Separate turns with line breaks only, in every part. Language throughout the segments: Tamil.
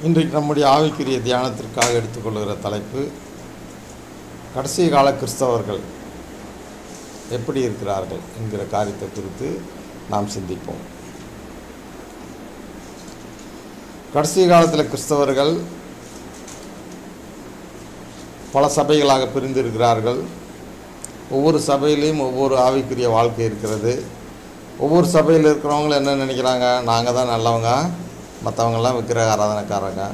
இன்றைக்கு நம்முடைய ஆவிக்குரிய தியானத்திற்காக எடுத்துக்கொள்கிற தலைப்பு கடைசி கால கிறிஸ்தவர்கள் எப்படி இருக்கிறார்கள் என்கிற காரியத்தை குறித்து நாம் சிந்திப்போம் கடைசி காலத்தில் கிறிஸ்தவர்கள் பல சபைகளாக பிரிந்திருக்கிறார்கள் ஒவ்வொரு சபையிலையும் ஒவ்வொரு ஆவிக்குரிய வாழ்க்கை இருக்கிறது ஒவ்வொரு சபையில் இருக்கிறவங்களும் என்ன நினைக்கிறாங்க நாங்கள் தான் நல்லவங்க மற்றவங்கெல்லாம் விக்கிரக ஆராதனைக்காரங்க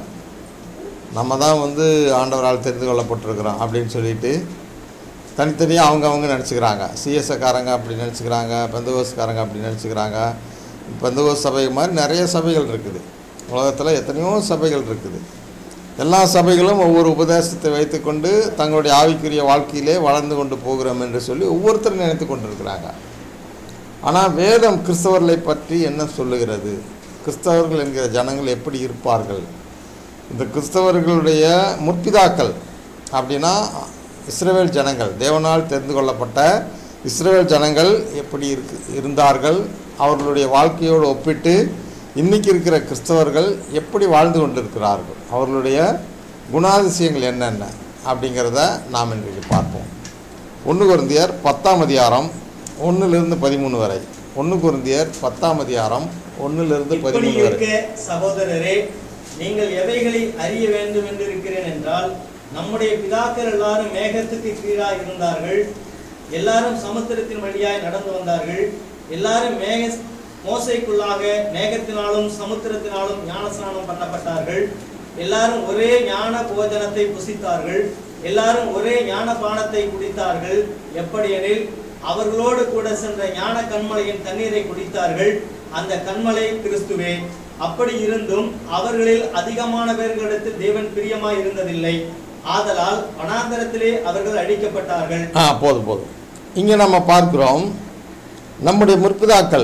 நம்ம தான் வந்து ஆண்டவரால் தெரிந்து கொள்ளப்பட்டிருக்கிறோம் அப்படின்னு சொல்லிட்டு தனித்தனியாக அவங்க அவங்க நினச்சிக்கிறாங்க சிஎஸ்ஐக்காரங்க அப்படி நினச்சிக்கிறாங்க பெந்தகோஸ்காரங்க அப்படி நினச்சிக்கிறாங்க பெந்தகோஸ் சபை மாதிரி நிறைய சபைகள் இருக்குது உலகத்தில் எத்தனையோ சபைகள் இருக்குது எல்லா சபைகளும் ஒவ்வொரு உபதேசத்தை வைத்துக்கொண்டு தங்களுடைய ஆவிக்குரிய வாழ்க்கையிலே வளர்ந்து கொண்டு போகிறோம் என்று சொல்லி ஒவ்வொருத்தரும் நினைத்து கொண்டிருக்கிறாங்க ஆனால் வேதம் கிறிஸ்தவர்களை பற்றி என்ன சொல்லுகிறது கிறிஸ்தவர்கள் என்கிற ஜனங்கள் எப்படி இருப்பார்கள் இந்த கிறிஸ்தவர்களுடைய முற்பிதாக்கள் அப்படின்னா இஸ்ரவேல் ஜனங்கள் தேவனால் தெரிந்து கொள்ளப்பட்ட இஸ்ரவேல் ஜனங்கள் எப்படி இருக்கு இருந்தார்கள் அவர்களுடைய வாழ்க்கையோடு ஒப்பிட்டு இன்றைக்கி இருக்கிற கிறிஸ்தவர்கள் எப்படி வாழ்ந்து கொண்டிருக்கிறார்கள் அவர்களுடைய குணாதிசயங்கள் என்னென்ன அப்படிங்கிறத நாம் இன்றைக்கு பார்ப்போம் ஒன்று குருந்தியர் பத்தாம் அதிகாரம் ஒன்றிலிருந்து பதிமூணு வரை ஒன்று குருந்தியர் பத்தாம் அதிகாரம் ஒன்றிலிருந்து
இப்படி
பதிமூணு வரை
இருக்க சகோதரரே நீங்கள் எவைகளை அறிய வேண்டும் என்று இருக்கிறேன் என்றால் நம்முடைய பிதாக்கள் எல்லாரும் மேகத்துக்கு கீழாய் இருந்தார்கள் எல்லாரும் சமுத்திரத்தின் வழியாய் நடந்து வந்தார்கள் எல்லாரும் மேக மோசைக்குள்ளாக மேகத்தினாலும் சமுத்திரத்தினாலும் ஞானஸ்நானம் பண்ணப்பட்டார்கள் எல்லாரும் ஒரே ஞான போஜனத்தை புசித்தார்கள் எல்லாரும் ஒரே ஞான பானத்தை குடித்தார்கள் எப்படியெனில் அவர்களோடு கூட சென்ற ஞான கண்மலையின் தண்ணீரை குடித்தார்கள் அந்த கண்மலை கிறிஸ்துவே அப்படி இருந்தும் அவர்களில் அதிகமான பேர்களிடத்தில் தேவன் பிரியமாய் இருந்ததில்லை ஆதலால் வனாந்தரத்திலே அவர்கள் அழிக்கப்பட்டார்கள்
ஆ போதும் போதும் இங்கே நம்ம பார்க்கிறோம் நம்முடைய முற்பிதாக்கள்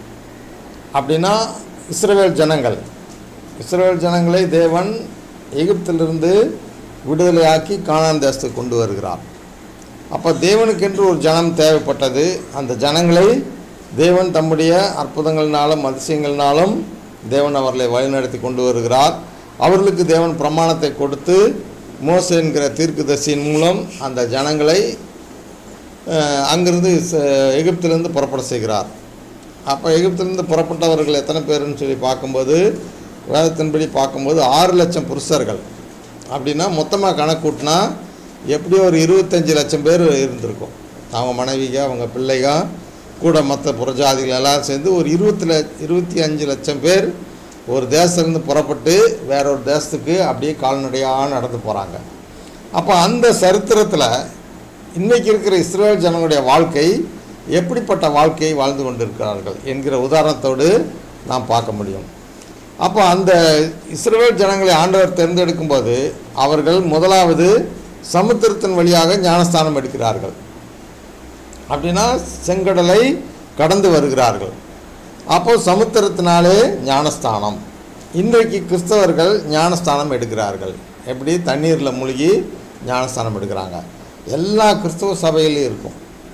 அப்படின்னா இஸ்ரவேல் ஜனங்கள் இஸ்ரவேல் ஜனங்களை தேவன் எகிப்திலிருந்து விடுதலையாக்கி கானான் தேசத்துக்கு கொண்டு வருகிறார் அப்போ தேவனுக்கென்று ஒரு ஜனம் தேவைப்பட்டது அந்த ஜனங்களை தேவன் தம்முடைய அற்புதங்கள்னாலும் அதிசயங்கள்னாலும் தேவன் அவர்களை வழிநடத்தி கொண்டு வருகிறார் அவர்களுக்கு தேவன் பிரமாணத்தை கொடுத்து மோசே என்கிற தீர்க்கதரிசியின் மூலம் அந்த ஜனங்களை அஹ், அங்கிருந்து ச- எகிப்திலிருந்து புறப்பட செய்கிறார் அப்போ எகிப்திலிருந்து புறப்பட்டவர்கள் எத்தனை பேருன்னு சொல்லி பார்க்கும்போது வேதத்தின்படி பார்க்கும்போது ஆறு லட்சம் புருஷர்கள் அப்படின்னா மொத்தமாக கணக்கு கூட்டினா எப்படியும் ஒரு இருபத்தஞ்சி லட்சம் பேர் இருந்திருக்கும் அவங்க மனைவிக அவங்க பிள்ளைக கூட மற்ற புறஜாதிகள் எல்லாரும் சேர்ந்து ஒரு இருபத்தி ல இருபத்தி அஞ்சு லட்சம் பேர் ஒரு தேசத்துலேருந்து புறப்பட்டு வேற ஒரு தேசத்துக்கு அப்படியே கால்நடையாக நடந்து போகிறாங்க அப்போ அந்த சரித்திரத்தில் இன்னைக்கு இருக்கிற இஸ்ரேல் ஜனங்களுடைய வாழ்க்கை எப்படிப்பட்ட வாழ்க்கையை வாழ்ந்து கொண்டிருக்கிறார்கள் என்கிற உதாரணத்தோடு நாம் பார்க்க முடியும் அப்போ அந்த இஸ்ரவேல் ஜனங்களை ஆண்டவர் தேர்ந்தெடுக்கும்போது அவர்கள் முதலாவது சமுத்திரத்தின் வழியாக ஞானஸ்தானம் எடுக்கிறார்கள் அப்படின்னா செங்கடலை கடந்து வருகிறார்கள் அப்போ சமுத்திரத்தினாலே ஞானஸ்தானம் இன்றைக்கு கிறிஸ்தவர்கள் ஞானஸ்தானம் எடுக்கிறார்கள் எப்படி தண்ணீரில் மூழ்கி ஞானஸ்தானம் எடுக்கிறாங்க எல்லா கிறிஸ்தவ சபையிலையும் இருக்கும்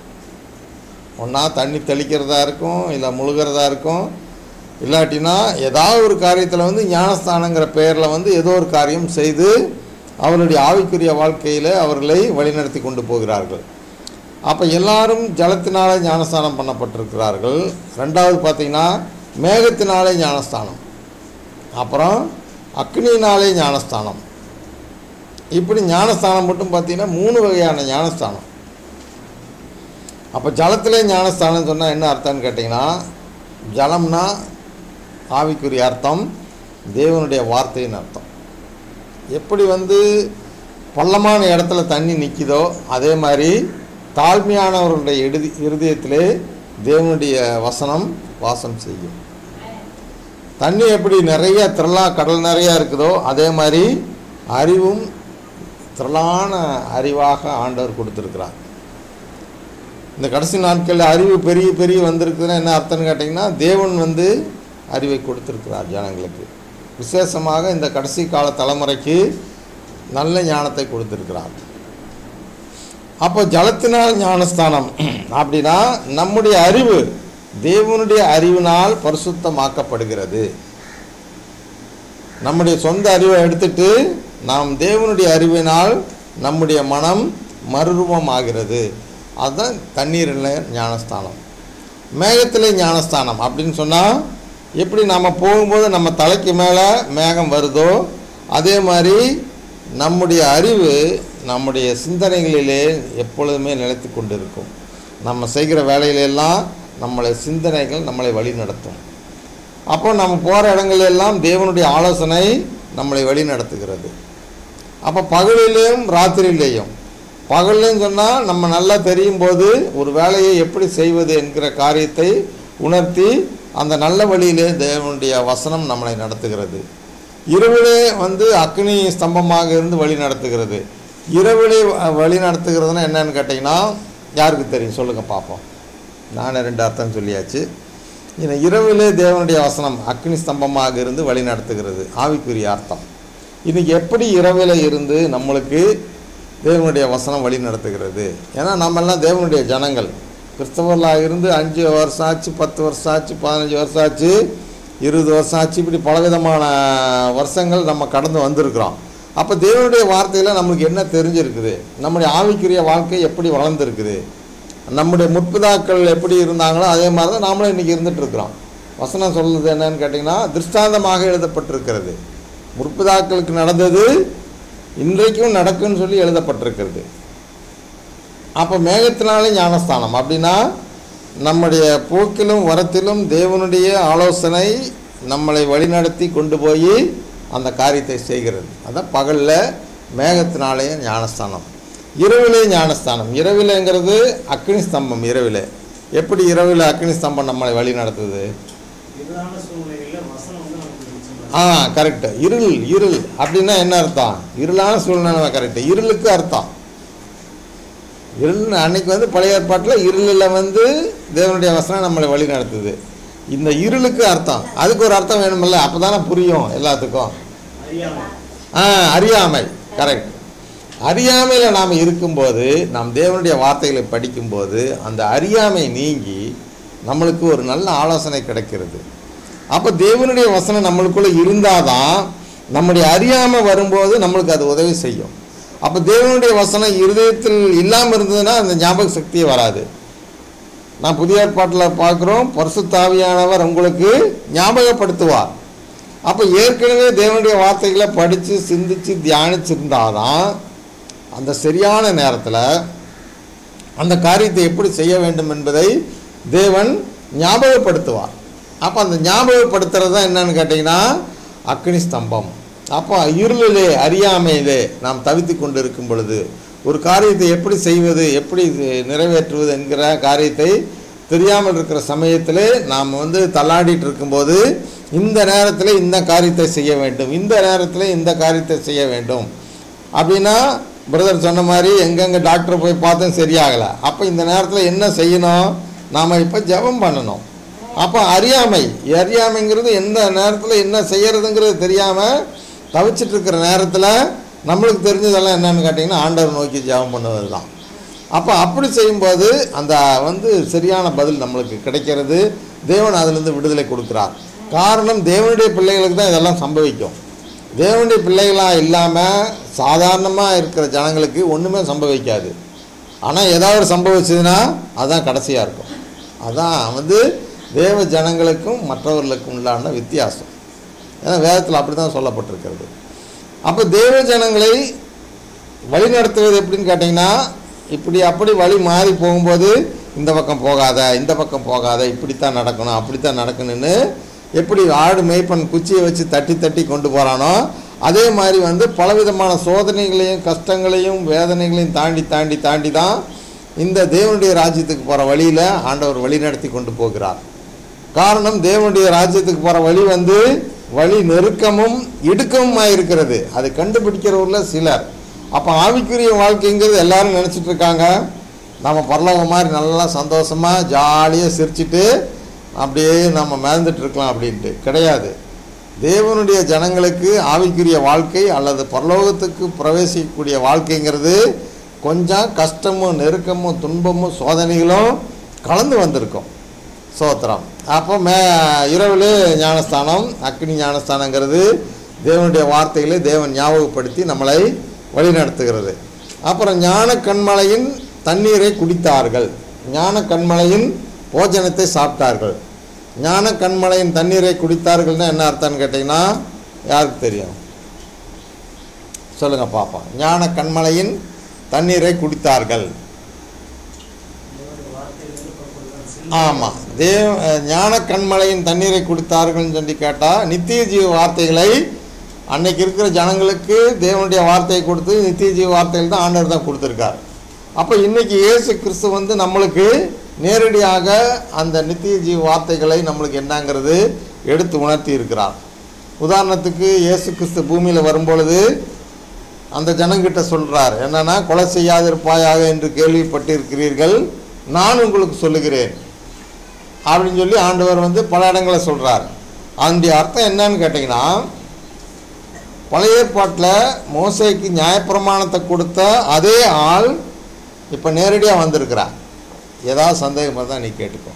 ஒன்றா தண்ணி தெளிக்கிறதா இருக்கும் இல்லை முழுகிறதா இருக்கும் இல்லாட்டினா ஏதாவது ஒரு காரியத்தில் வந்து ஞானஸ்தானங்கிற பெயரில் வந்து ஏதோ ஒரு காரியம் செய்து அவருடைய ஆவிக்குரிய வாழ்க்கையில் அவர்களை வழிநடத்தி கொண்டு போகிறார்கள் அப்போ எல்லாரும் ஜலத்தினாலே ஞானஸ்தானம் பண்ணப்பட்டிருக்கிறார்கள் ரெண்டாவது பார்த்தீங்கன்னா மேகத்தினாலே ஞானஸ்தானம் அப்புறம் அக்னியினாலே ஞானஸ்தானம் இப்படி ஞானஸ்தானம் மட்டும் பார்த்தீங்கன்னா மூணு வகையான ஞானஸ்தானம் அப்போ ஜலத்திலே ஞானஸ்தானம் சொன்னால் என்ன அர்த்தம்னு கேட்டிங்கன்னா ஜலம்னா ஆவிக்குரிய அர்த்தம் தேவனுடைய வார்த்தையின் அர்த்தம் எப்படி வந்து பள்ளமான இடத்துல தண்ணி நிற்கிதோ அதே மாதிரி தாழ்மையானவர்களுடைய எழுதி இருதயத்திலே தேவனுடைய வசனம் வாசம் செய்யும் தண்ணி எப்படி நிறைய திரளாக கடல் நிறையா இருக்குதோ அதே மாதிரி அறிவும் திரளான அறிவாக ஆண்டவர் கொடுத்துருக்கிறார் இந்த கடைசி நாட்களில் அறிவு பெரிய பெரிய வந்திருக்குதுன்னா என்ன அர்த்தம்னு கேட்டிங்கன்னா தேவன் வந்து அறிவை கொடுத்துருக்கிறார் ஜனங்களுக்கு விசேஷமாக இந்த கடைசி கால தலைமுறைக்கு நல்ல ஞானத்தை கொடுத்துருக்கிறார் அப்போ ஜலத்தினால் ஞானஸ்தானம் அப்படின்னா நம்முடைய அறிவு தேவனுடைய அறிவினால் பரிசுத்தமாக்கப்படுகிறது நம்முடைய சொந்த அறிவை எடுத்துட்டு நாம் தேவனுடைய அறிவினால் நம்முடைய மனம் மறுரூபம் ஆகிறது அதுதான் தண்ணீரில் ஞானஸ்தானம் மேகத்திலே ஞானஸ்தானம் அப்படின்னு சொன்னால் எப்படி நம்ம போகும்போது நம்ம தலைக்கு மேலே மேகம் வருதோ அதே மாதிரி நம்முடைய அறிவு நம்முடைய சிந்தனைகளிலே எப்பொழுதுமே நிலைத்து கொண்டிருக்கும் நம்ம செய்கிற வேலையிலெல்லாம் நம்மளை சிந்தனைகள் நம்மளை வழி நடத்தும் அப்போ நம்ம போகிற இடங்களெல்லாம் தேவனுடைய ஆலோசனை நம்மளை வழி நடத்துகிறது அப்போ பகலிலேயும் ராத்திரியிலேயும் பகல்லையும் சொன்னால் நம்ம நல்லா தெரியும் போது ஒரு வேலையை எப்படி செய்வது என்கிற காரியத்தை உணர்த்தி அந்த நல்ல வழியிலே தேவனுடைய வசனம் நம்மளை நடத்துகிறது இரவிலே வந்து அக்னி ஸ்தம்பமாக இருந்து வழி நடத்துகிறது இரவிலே வ- வழி நடத்துகிறதுனா என்னன்னு கேட்டிங்கன்னா யாருக்கு தெரியும் சொல்லுங்கள் பார்ப்போம் நானே ரெண்டு அர்த்தம் சொல்லியாச்சு இந்த இரவிலே தேவனுடைய வசனம் அக்னி ஸ்தம்பமாக இருந்து வழி நடத்துகிறது ஆவிக்குரிய அர்த்தம் இன்னைக்கு எப்படி இரவில் இருந்து நம்மளுக்கு தேவனுடைய வசனம் வழி நடத்துகிறது ஏன்னா நம்மெல்லாம் தேவனுடைய ஜனங்கள் கிறிஸ்தவர்களாக இருந்து அஞ்சு வருஷம் ஆச்சு பத்து வருஷம் ஆச்சு பதினஞ்சு வருஷம் ஆச்சு இருபது வருஷம் ஆச்சு இப்படி பலவிதமான வருஷங்கள் நம்ம கடந்து வந்திருக்கிறோம் அப்போ தேவனுடைய வார்த்தையில் நம்மளுக்கு என்ன தெரிஞ்சிருக்குது நம்முடைய ஆவிக்குரிய வாழ்க்கை எப்படி வளர்ந்துருக்குது நம்முடைய முற்பிதாக்கள் எப்படி இருந்தாங்களோ அதே மாதிரி தான் நாமளும் இன்றைக்கி இருந்துட்டு இருக்கிறோம் வசனம் சொல்லுது என்னன்னு கேட்டிங்கன்னா திருஷ்டாந்தமாக எழுதப்பட்டிருக்கிறது முற்பிதாக்களுக்கு நடந்தது இன்றைக்கும் நடக்குன்னு சொல்லி எழுதப்பட்டிருக்கிறது அப்போ மேகத்தினாலே ஞானஸ்தானம் அப்படின்னா நம்முடைய போக்கிலும் வரத்திலும் தேவனுடைய ஆலோசனை நம்மளை வழிநடத்தி கொண்டு போய் அந்த காரியத்தை செய்கிறது அதான் பகலில் மேகத்தினாலே ஞானஸ்தானம் இரவிலே ஞானஸ்தானம் இரவிலேங்கிறது அக்னி ஸ்தம்பம் இரவிலே எப்படி இரவில் அக்னி ஸ்தம்பம் நம்மளை வழி நடத்துது
இதுதான சூழ்நிலையில வசனம் வந்து நமக்கு வெளிச்சம்
ஆ கரெக்டு இருள் இருள் அப்படின்னா என்ன அர்த்தம் இருளான சூழ்நிலை கரெக்டு இருளுக்கு அர்த்தம் இருள் அன்னைக்கு வந்து பழைய ஏற்பாட்டில் இருளில் வந்து தேவனுடைய வசனம் நம்மளை வழி நடத்துது இந்த இருளுக்கு அர்த்தம் அதுக்கு ஒரு அர்த்தம் வேணுமில்ல அப்போ தானே புரியும் எல்லாத்துக்கும்
அறியாமை
ஆ அறியாமை கரெக்ட் அறியாமையில் நாம் இருக்கும்போது நாம் தேவனுடைய வார்த்தைகளை படிக்கும்போது அந்த அறியாமை நீங்கி நம்மளுக்கு ஒரு நல்ல ஆலோசனை கிடைக்கிறது அப்போ தேவனுடைய வசனம் நம்மளுக்குள்ளே இருந்தால் தான் நம்முடைய அறியாமை வரும்போது நம்மளுக்கு அது உதவி செய்யும் அப்போ தேவனுடைய வசனம் இருதயத்தில் இல்லாமல் இருந்ததுன்னா அந்த ஞாபக சக்தியே வராது நான் புதிய ஏற்பாட்டில் பார்க்குறோம் பரிசுத்தாவியானவர் உங்களுக்கு ஞாபகப்படுத்துவார் அப்போ ஏற்கனவே தேவனுடைய வார்த்தைகளை படித்து சிந்தித்து தியானிச்சிருந்தாதான் அந்த சரியான நேரத்தில் அந்த காரியத்தை எப்படி செய்ய வேண்டும் என்பதை தேவன் ஞாபகப்படுத்துவார் அப்போ அந்த ஞாபகப்படுத்துறது தான் என்னன்னு கேட்டிங்கன்னா அக்னி ஸ்தம்பம் அப்போ இருளிலே அறியாமையிலே நாம் தவித்து கொண்டு இருக்கும் பொழுது ஒரு காரியத்தை எப்படி செய்வது எப்படி இது நிறைவேற்றுவது என்கிற காரியத்தை தெரியாமல் இருக்கிற சமயத்திலே நாம் வந்து தள்ளாடிட்டு இருக்கும்போது இந்த நேரத்தில் இந்த காரியத்தை செய்ய வேண்டும் இந்த நேரத்தில் இந்த காரியத்தை செய்ய வேண்டும் அப்படின்னா பிரதர் சொன்ன மாதிரி எங்கெங்கே டாக்டர் போய் பார்த்தோம் சரியாகலை அப்போ இந்த நேரத்தில் என்ன செய்யணும் நாம் இப்போ ஜெபம் பண்ணணும் அப்போ அறியாமை அறியாமைங்கிறது எந்த நேரத்தில் என்ன செய்யறதுங்கிறது தெரியாமல் தவிச்சிட்டு இருக்கிற நேரத்தில் நம்மளுக்கு தெரிஞ்சதெல்லாம் என்னன்னு கேட்டிங்கன்னா ஆண்டவர் நோக்கி ஜெபம் பண்ணுவது தான் அப்போ அப்படி செய்யும்போது அந்த வந்து சரியான பதில் நம்மளுக்கு கிடைக்கிறது தேவன் அதிலிருந்து விடுதலை கொடுக்குறார் காரணம் தேவனுடைய பிள்ளைகளுக்கு தான் இதெல்லாம் சம்பவிக்கும் தேவனுடைய பிள்ளைகளாக இல்லாமல் சாதாரணமாக இருக்கிற ஜனங்களுக்கு ஒன்றுமே சம்பவிக்காது ஆனால் ஏதாவது சம்பவிச்சதுன்னா அதுதான் கடைசியாக இருக்கும் அதான் வந்து தேவ ஜனங்களுக்கும் மற்றவர்களுக்கும் உள்ளான வித்தியாசம் ஏன்னா வேதத்தில் அப்படி தான் சொல்லப்பட்டிருக்கிறது அப்போ தேவ ஜனங்களை வழி நடத்துவது எப்படின்னு கேட்டிங்கன்னா இப்படி அப்படி வழி மாறி போகும்போது இந்த பக்கம் போகாத இந்த பக்கம் போகாத இப்படித்தான் நடக்கணும் அப்படித்தான் நடக்கணும்னு எப்படி ஆடு மேய்ப்பன் குச்சியை வச்சு தட்டி தட்டி கொண்டு போகிறானோ அதே மாதிரி வந்து பலவிதமான சோதனைகளையும் கஷ்டங்களையும் வேதனைகளையும் தாண்டி தாண்டி தாண்டி தான் இந்த தேவனுடைய ராஜ்யத்துக்கு போகிற வழியில் ஆண்டவர் வழி நடத்தி கொண்டு போகிறார் காரணம் தேவனுடைய ராஜ்யத்துக்கு போகிற வழி வந்து வழி நெருக்கமும் இடுக்கமுமாக இருக்கிறது அதை கண்டுபிடிக்கிறவர்கள சிலர் அப்போ ஆவிக்குரிய வாழ்க்கைங்கிறது எல்லாரும் நினச்சிட்டு இருக்காங்க நம்ம பரலோகம் மாதிரி நல்லா சந்தோஷமாக ஜாலியாக சிரிச்சிட்டு அப்படியே நம்ம மிதந்துட்டு இருக்கலாம் அப்படின்ட்டு கிடையாது தேவனுடைய ஜனங்களுக்கு ஆவிக்குரிய வாழ்க்கை அல்லது பரலோகத்துக்கு பிரவேசிக்கக்கூடிய வாழ்க்கைங்கிறது கொஞ்சம் கஷ்டமும் நெருக்கமும் துன்பமும் சோதனைகளும் கலந்து வந்திருக்கும் சோத்திரம் அப்போ மே இரவில் ஞானஸ்தானம் அக்னி ஞானஸ்தானங்கிறது தேவனுடைய வார்த்தைகளை தேவன் ஞாபகப்படுத்தி நம்மளை வழிநடத்துகிறது அப்புறம் ஞான கண்மலையின் தண்ணீரை குடித்தார்கள் ஞான கண்மலையின் போஜனத்தை சாப்பிட்டார்கள் ஞான கண்மலையின் தண்ணீரை குடித்தார்கள்னா என்ன அர்த்தம்னு கேட்டிங்கன்னா யாருக்கு தெரியும் சொல்லுங்கள் பார்ப்போம் ஞான கண்மலையின் தண்ணீரை குடித்தார்கள்
தேவனுடைய வார்த்தையிலிருந்து புறப்படுகிற சிந்தை
ஆமாம் தேவ அஹ், ஞான கண்மலையின் தண்ணீரை குடித்தார்கள்னு சொல்லி கேட்டால் நித்திய ஜீவ வார்த்தைகளை அன்னைக்கு இருக்கிற ஜனங்களுக்கு தேவனுடைய வார்த்தையை கொடுத்து நித்திய ஜீவ வார்த்தைகள் தான் ஆண்டவர் தான் கொடுத்துருக்கார் அப்போ இன்னைக்கு இயேசு கிறிஸ்து வந்து நம்மளுக்கு நேரடியாக அந்த நித்திய ஜீவ வார்த்தைகளை நம்மளுக்கு என்னங்கிறது எடுத்து உணர்த்தி இருக்கிறார் உதாரணத்துக்கு இயேசு கிறிஸ்து பூமியில் வரும்பொழுது அந்த ஜனங்கிட்ட சொல்றார் என்னன்னா கொலை செய்யாதிருப்பாயாக என்று கேள்விப்பட்டிருக்கிறீர்கள் நான் உங்களுக்கு சொல்லுகிறேன் அப்படின்னு சொல்லி ஆண்டவர் வந்து பல இடங்களை சொல்றார் அதனுடைய அர்த்தம் என்னன்னு கேட்டிங்கன்னா பழைய ஏற்பாட்டில் மோசைக்கு நியாயப்பிரமாணத்தை கொடுத்த அதே ஆள் இப்போ நேரடியாக வந்திருக்கிறார் ஏதாவது சந்தேகம் இருந்தால் நீ கேட்டுக்கோ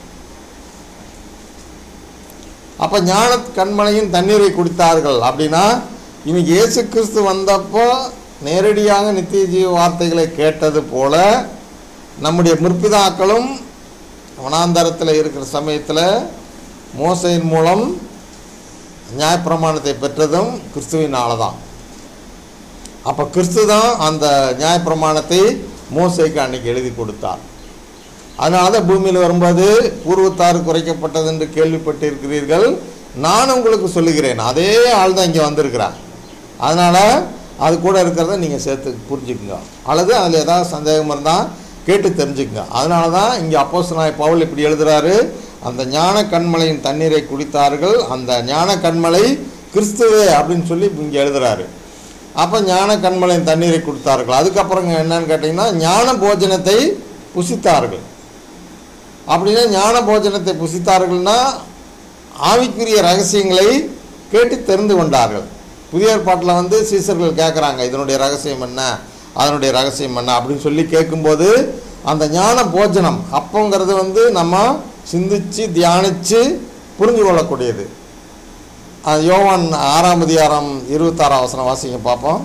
அப்போ ஞான கண்மலையின் தண்ணீரை குடித்தார்கள் அப்படின்னா இன்னைக்கு இயேசு கிறிஸ்து வந்தப்போ நேரடியாக நித்திய ஜீவ வார்த்தைகளை கேட்டது போல நம்முடைய முற்பிதாக்களும் வனாந்தரத்தில் இருக்கிற சமயத்தில் மோசையின் மூலம் நியாயப்பிரமாணத்தை பெற்றதும் கிறிஸ்துவினால தான் அப்போ கிறிஸ்து தான் அந்த நியாயப்பிரமாணத்தை மோசைக்கு அன்னைக்கு எழுதி கொடுத்தார் அதனால தான் பூமியில் வரும்போது பூர்வத்தாறு குறைக்கப்பட்டது என்று கேள்விப்பட்டிருக்கிறீர்கள் நான் உங்களுக்கு சொல்லுகிறேன் அதே ஆள் தான் இங்கே வந்திருக்கிறார் அதனால் அது கூட இருக்கிறத நீங்கள் சேர்த்து புரிஞ்சுக்குங்க அல்லது அதில் ஏதாவது சந்தேகம் இருந்தால் கேட்டு தெரிஞ்சுக்குங்க அதனால தான் இங்கே அப்போஸ் நாய் பவுல் இப்படி எழுதுறாரு அந்த ஞான கண்மலையின் தண்ணீரை குடித்தார்கள் அந்த ஞான கண்மலை கிறிஸ்துவே அப்படின்னு சொல்லி இங்கே எழுதுறாரு அப்போ ஞான கண்மலையின் தண்ணீரை கொடுத்தார்கள் அதுக்கப்புறம் என்னன்னு கேட்டிங்கன்னா ஞான போஜனத்தை புசித்தார்கள் அப்படின்னா ஞான போஜனத்தை புசித்தார்கள்னா ஆவிக்குரிய ரகசியங்களை கேட்டு தெரிந்து கொண்டார்கள் புதிய ஏற்பாட்டில் வந்து சீசர்கள் கேட்குறாங்க இதனுடைய ரகசியம் என்ன அதனுடைய ரகசியம் என்ன அப்படின்னு சொல்லி கேட்கும்போது அந்த ஞான போஜனம் அப்பங்கிறது வந்து நம்ம சிந்திச்சு தியானித்து புரிஞ்சு கொள்ளக்கூடியது அது யோவான் ஆறாம் அதிகாரம் இருபத்தாறாம் வசனம் வாசிங்க பார்ப்போம்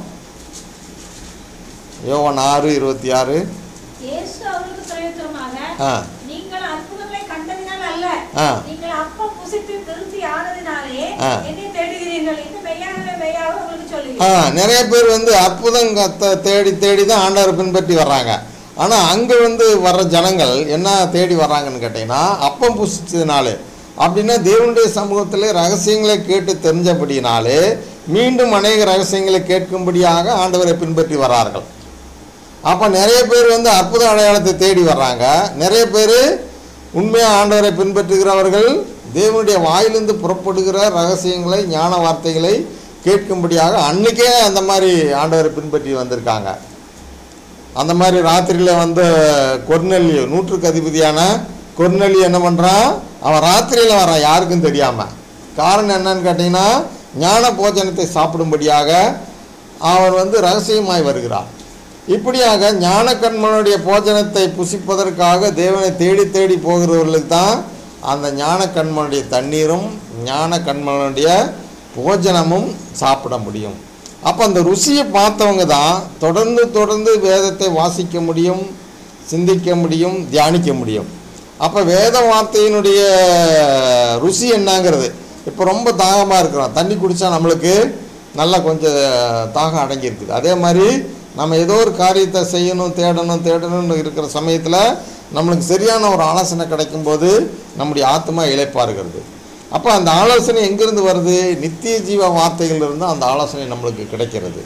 யோவான் ஆறு இருபத்தி ஆறு
இயேசு அவருக்கு பிரயோஜனமாக
ஆ
நீங்கள் அற்புதங்களை கண்டதினால் அல்ல
ஆ.
நீங்கள் அப்பம் புசித்து திருப்தி ஆனதினாலே
ஆ.
என்னை தேடுகிறீர்கள் என்று மெய்யாகவே மெய்யாக உங்களுக்கு
ஆ
சொல்லுகிறேன்
நிறைய பேர் வந்து அற்புதம் கத்த- தேடி தேடி தான் ஆண்டவரை பின்பற்றி வர்றாங்க ஆனால் அங்கே வந்து வர்ற ஜனங்கள் என்ன தேடி வர்றாங்கன்னு கேட்டிங்கன்னா அப்பம் புசிச்சதுனாலே அப்படின்னா தேவனுடைய சமூகத்தில் ரகசியங்களை கேட்டு தெரிஞ்சபடினாலே மீண்டும் அநேக ரகசியங்களை கேட்கும்படியாக ஆண்டவரை பின்பற்றி வர்றார்கள் அப்போ நிறைய பேர் வந்து அற்புத அடையாளத்தை தேடி வர்றாங்க நிறைய பேர் உண்மையாக ஆண்டவரை பின்பற்றுகிறவர்கள் தேவனுடைய வாயிலிருந்து புறப்படுகிற ரகசியங்களை ஞான வார்த்தைகளை கேட்கும்படியாக அன்னைக்கே அந்த மாதிரி ஆண்டவரை பின்பற்றி வந்திருக்காங்க அந்த மாதிரி ராத்திரியில் வந்து கொர்நெல்லி நூற்றுக்கு அதிபதியான கொர்நெல்லி என்ன பண்ணுறான் அவன் ராத்திரியில் வரான் யாருக்கும் தெரியாமல் காரணம் என்னன்னு கேட்டிங்கன்னா ஞான போஜனத்தை சாப்பிடும்படியாக அவர் வந்து ரகசியமாய் வருகிறார் இப்படியாக ஞான கண்மனுடைய போஜனத்தை புசிப்பதற்காக தேவனை தேடி தேடி போகிறவர்களுக்கு தான் அந்த ஞான கண்மனுடைய தண்ணீரும் ஞான கண்மனுடைய போஜனமும் சாப்பிட முடியும் அப்போ அந்த ருசியை பார்த்தவங்க தான் தொடர்ந்து தொடர்ந்து வேதத்தை வாசிக்க முடியும் சிந்திக்க முடியும் தியானிக்க முடியும் அப்போ வேத வார்த்தையினுடைய ருசி என்னங்கிறது இப்போ ரொம்ப தாகமாக இருக்கிறோம் தண்ணி குடித்தா நம்மளுக்கு நல்லா கொஞ்சம் தாகம் அடங்கி இருக்குது அதே மாதிரி நம்ம ஏதோ ஒரு காரியத்தை செய்யணும் தேடணும் தேடணும்னு இருக்கிற சமயத்தில் நம்மளுக்கு சரியான ஒரு ஆலோசனை கிடைக்கும்போது நம்முடைய ஆத்மா இழைப்பாருகிறது அப்போ அந்த ஆலோசனை எங்கேருந்து வருது நித்திய ஜீவ வார்த்தைகளிலிருந்து அந்த ஆலோசனை நம்மளுக்கு கிடைக்கிறது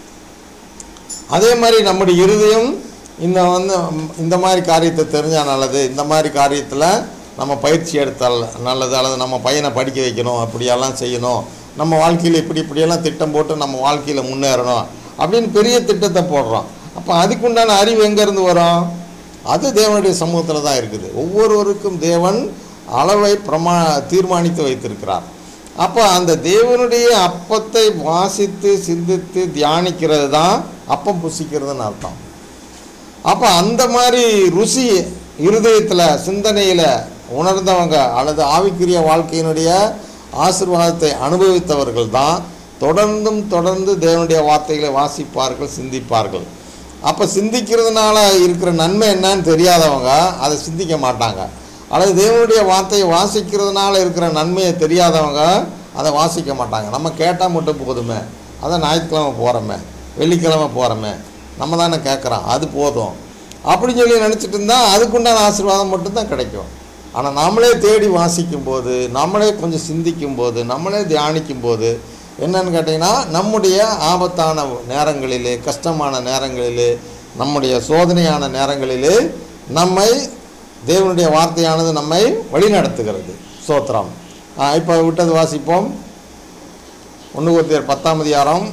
அதே மாதிரி நம்முடைய இருதயம் இந்த வந்து ம், இந்த மாதிரி காரியத்தை தெரிஞ்சால் நல்லது இந்த மாதிரி காரியத்தில் நம்ம பயிற்சி எடுத்தால் நல்லது அல்லது நம்ம பையனை படிக்க வைக்கணும் அப்படியெல்லாம் செய்யணும் நம்ம வாழ்க்கையில் இப்படி இப்படியெல்லாம் திட்டம் போட்டு நம்ம வாழ்க்கையில் முன்னேறணும் அப்படின்னு பெரிய திட்டத்தை போடுறோம் அப்போ அதுக்குண்டான அறிவு எங்கேருந்து வரும் அது தேவனுடைய சமூகத்தில் தான் இருக்குது ஒவ்வொருவருக்கும் தேவன் அளவை பிரமா தீர்மானித்து வைத்திருக்கிறார் அப்போ அந்த தேவனுடைய அப்பத்தை வாசித்து சிந்தித்து தியானிக்கிறது தான் அப்பம் புசிக்கிறதுன்னு அர்த்தம் அப்போ அந்த மாதிரி ருசி இருதயத்தில் சிந்தனையில் உணர்ந்தவங்க அல்லது ஆவிக்குரிய வாழ்க்கையினுடைய ஆசீர்வாதத்தை அனுபவித்தவர்கள் தான் தொடர்ந்தும் தொடர்ந்து தேவனுடைய வார்த்தைகளை வாசிப்பார்கள் சிந்திப்பார்கள் அப்போ சிந்திக்கிறதுனால இருக்கிற நன்மை என்னன்னு தெரியாதவங்க அதை சிந்திக்க மாட்டாங்க அல்லது தேவனுடைய வார்த்தையை வாசிக்கிறதுனால இருக்கிற நன்மையை தெரியாதவங்க அதை வாசிக்க மாட்டாங்க நம்ம கேட்டால் மட்டும் போதுமே அதான் ஞாயிற்றுக்கிழமை போகிறோமே வெள்ளிக்கிழமை போகிறோமே நம்ம தானே கேட்குறோம் அது போதும் அப்படின்னு சொல்லி நினச்சிட்டு இருந்தால் அதுக்குண்டான ஆசீர்வாதம் மட்டும்தான் கிடைக்கும் ஆனால் நம்மளே தேடி வாசிக்கும் போது நம்மளே கொஞ்சம் சிந்திக்கும் போது நம்மளே தியானிக்கும் போது என்னன்னு கேட்டிங்கன்னா நம்முடைய ஆபத்தான நேரங்களிலே கஷ்டமான நேரங்களிலே நம்முடைய சோதனையான நேரங்களிலே நம்மை தேவனுடைய வார்த்தையானது நம்மை வழிநடத்துகிறது சோத்திரம் இப்போ விட்டது வாசிப்போம் ஒன்று ஒருத்தர் பத்தாம் அதிகாரம்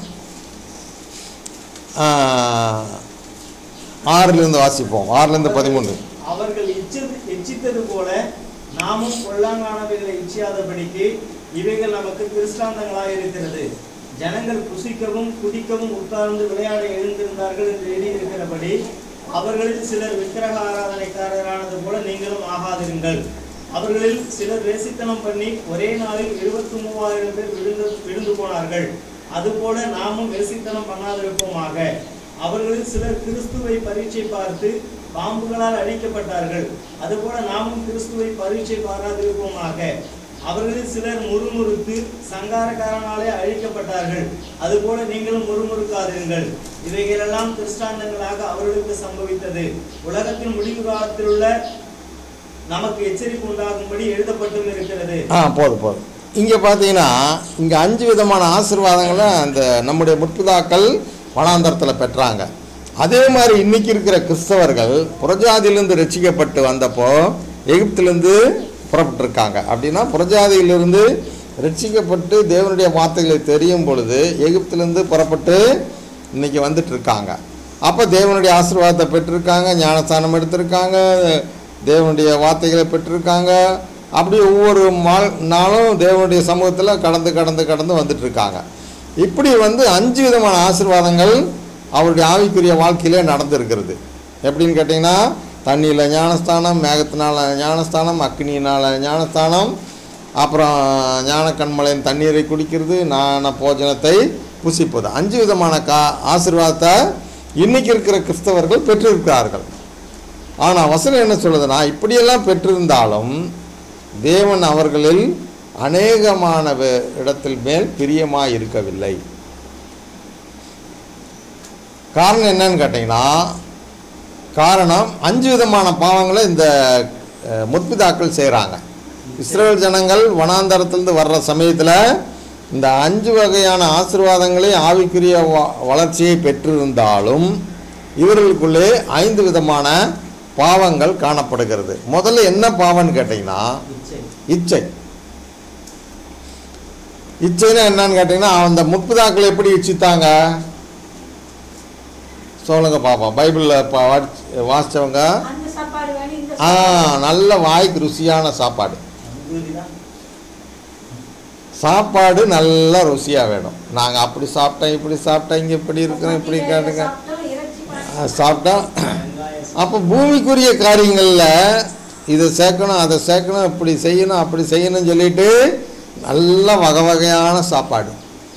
ஆ, ஆறிலிருந்து வாசிப்போம் ஆறிலிருந்து பதிமூன்று
அவர்கள் இச்சித் இச்சித்தது போல நாமும் பொல்லாங்கானவைகளை இச்சியாதபடிக்கு இவைகள் நமக்கு திருஷ்டாந்தங்களாக இருக்கிறது ஜனங்கள் புசிக்கவும் குடிக்கவும் உட்கார்ந்து விளையாட எழுந்திருந்தார்கள் என்று எழுதியிருக்கிறபடி அவர்களில் சிலர் விக்கிரக ஆராதனைக்காரரானது போல நீங்களும் ஆகாதிருங்கள் அவர்களில் சிலர் வேசித்தனம் பண்ணி ஒரே நாளில் இருபத்தி மூவாயிரம் பேர் விழுந்து விழுந்து போனார்கள் அதுபோல நாமும் வேசித்தனம் பண்ணாதிருப்போமாக அவர்களில் சிலர் கிறிஸ்துவை பரீட்சை பார்த்து பாம்புகளால் அழிக்கப்பட்டார்கள் அதுபோல நாமும் கிறிஸ்துவை பரீட்சை பாராதிருப்போமாக அவர்களில் சிலர் முறுமுறுத்து சங்காரக்காரனாலே அழிக்கப்பட்டார்கள் அதுபோல நீங்களும் முறுமுறுக்காதிருங்கள் இவைகளெல்லாம் திருஷ்டாந்தங்களாக அவர்களுக்கு சம்பவித்தது உலகத்தின் முடிவு காலத்தில் உள்ள நமக்கு எச்சரிக்கை உண்டாகும்படி எழுதப்பட்டும் இருக்கிறது
ஆ போதும் போதும் இங்கே பார்த்தீங்கன்னா இங்கே அஞ்சு விதமான ஆசீர்வாதங்களை அந்த நம்முடைய முற்பிதாக்கள் வனாந்தரத்தில் பெற்றாங்க அதே மாதிரி இன்னைக்கு இருக்கிற கிறிஸ்தவர்கள் புறஜாதியிலிருந்து ரட்சிக்கப்பட்டு வந்தப்போ எகிப்திலிருந்து புறப்பட்டிருக்காங்க அப்படின்னா புறஜாதியிலிருந்து ரட்சிக்கப்பட்டு தேவனுடைய வார்த்தைகளை தெரியும் பொழுது எகிப்திலிருந்து புறப்பட்டு இன்னைக்கு வந்துட்டு இருக்காங்க அப்போ தேவனுடைய ஆசீர்வாதத்தை பெற்றிருக்காங்க ஞானஸ்தானம் எடுத்திருக்காங்க தேவனுடைய வார்த்தைகளை பெற்றிருக்காங்க அப்படி ஒவ்வொரு மால் நாளும் தேவனுடைய சமூகத்தில் கடந்து கடந்து கடந்து வந்துட்டு இருக்காங்க இப்படி வந்து அஞ்சு விதமான ஆசீர்வாதங்கள் அவருடைய ஆவிக்குரிய வாழ்க்கையிலே நடந்திருக்கிறது எப்படின்னு கேட்டிங்கன்னா தண்ணியில் ஞானஸ்தானம் மேகத்தினால ஞானஸ்தானம் அக்னியினால் ஞானஸ்தானம் அப்புறம் ஞான கண்மலையின் தண்ணீரை குடிக்கிறது ஞான போஜனத்தை புசிப்பது அஞ்சு விதமான கா ஆசீர்வாதத்தை இன்னைக்கு இருக்கிற கிறிஸ்தவர்கள் பெற்றிருக்கிறார்கள் ஆனால் வசனம் என்ன சொல்லுதுன்னா இப்படியெல்லாம் பெற்றிருந்தாலும் தேவன் அவர்களில் அநேகமான வே- இடத்தில் மேல் பிரியமாக இருக்கவில்லை காரணம் என்னன்னு கேட்டிங்கன்னா காரணம் அஞ்சு விதமான பாவங்களை இந்த அஹ், முற்பிதாக்கள் செய்கிறாங்க இஸ்ரேல் ஜனங்கள் வனாந்தரத்திலிருந்து வர்ற சமயத்தில் இந்த அஞ்சு வகையான ஆசீர்வாதங்களை ஆவிக்குரிய வ- வளர்ச்சியை பெற்றிருந்தாலும் இவர்களுக்குள்ளே ஐந்து விதமான பாவங்கள் காணப்படுகிறது முதல்ல என்ன பாவம்னு கேட்டிங்கன்னா
இச்சை
இச்சை இச்சைன்னா என்னன்னு கேட்டிங்கன்னா அந்த முற்புதாக்கள் எப்படி இச்சித்தாங்க சொல்லுங்க பாப்போம் பைபிளில் வாசித்தவங்க
அந்த சாப்பாடு வேணும் இந்த
ஆ
சாப்பாடு
நல்ல வாய்க்கு ருசியான சாப்பாடு
அனுபூதிதான்
சாப்பாடு நல்ல ருசியாக வேணும் நாங்கள் அப்படி சாப்பிட்டோம் இப்படி சாப்பிட்டோம் இங்கே இப்படி இருக்கிறோம் இப்படி கேட்டுங்க
சாப்பிட்டோம், இறைச்சி
ஆ, சாப்பிட்டா
வெங்காயம்
அப்போ பூமிக்குரிய காரியங்களில் இதை சேர்க்கணும் அதை சேர்க்கணும் இப்படி செய்யணும் அப்படி செய்யணும்னு சொல்லிட்டு நல்ல வகை வகையான சாப்பாடு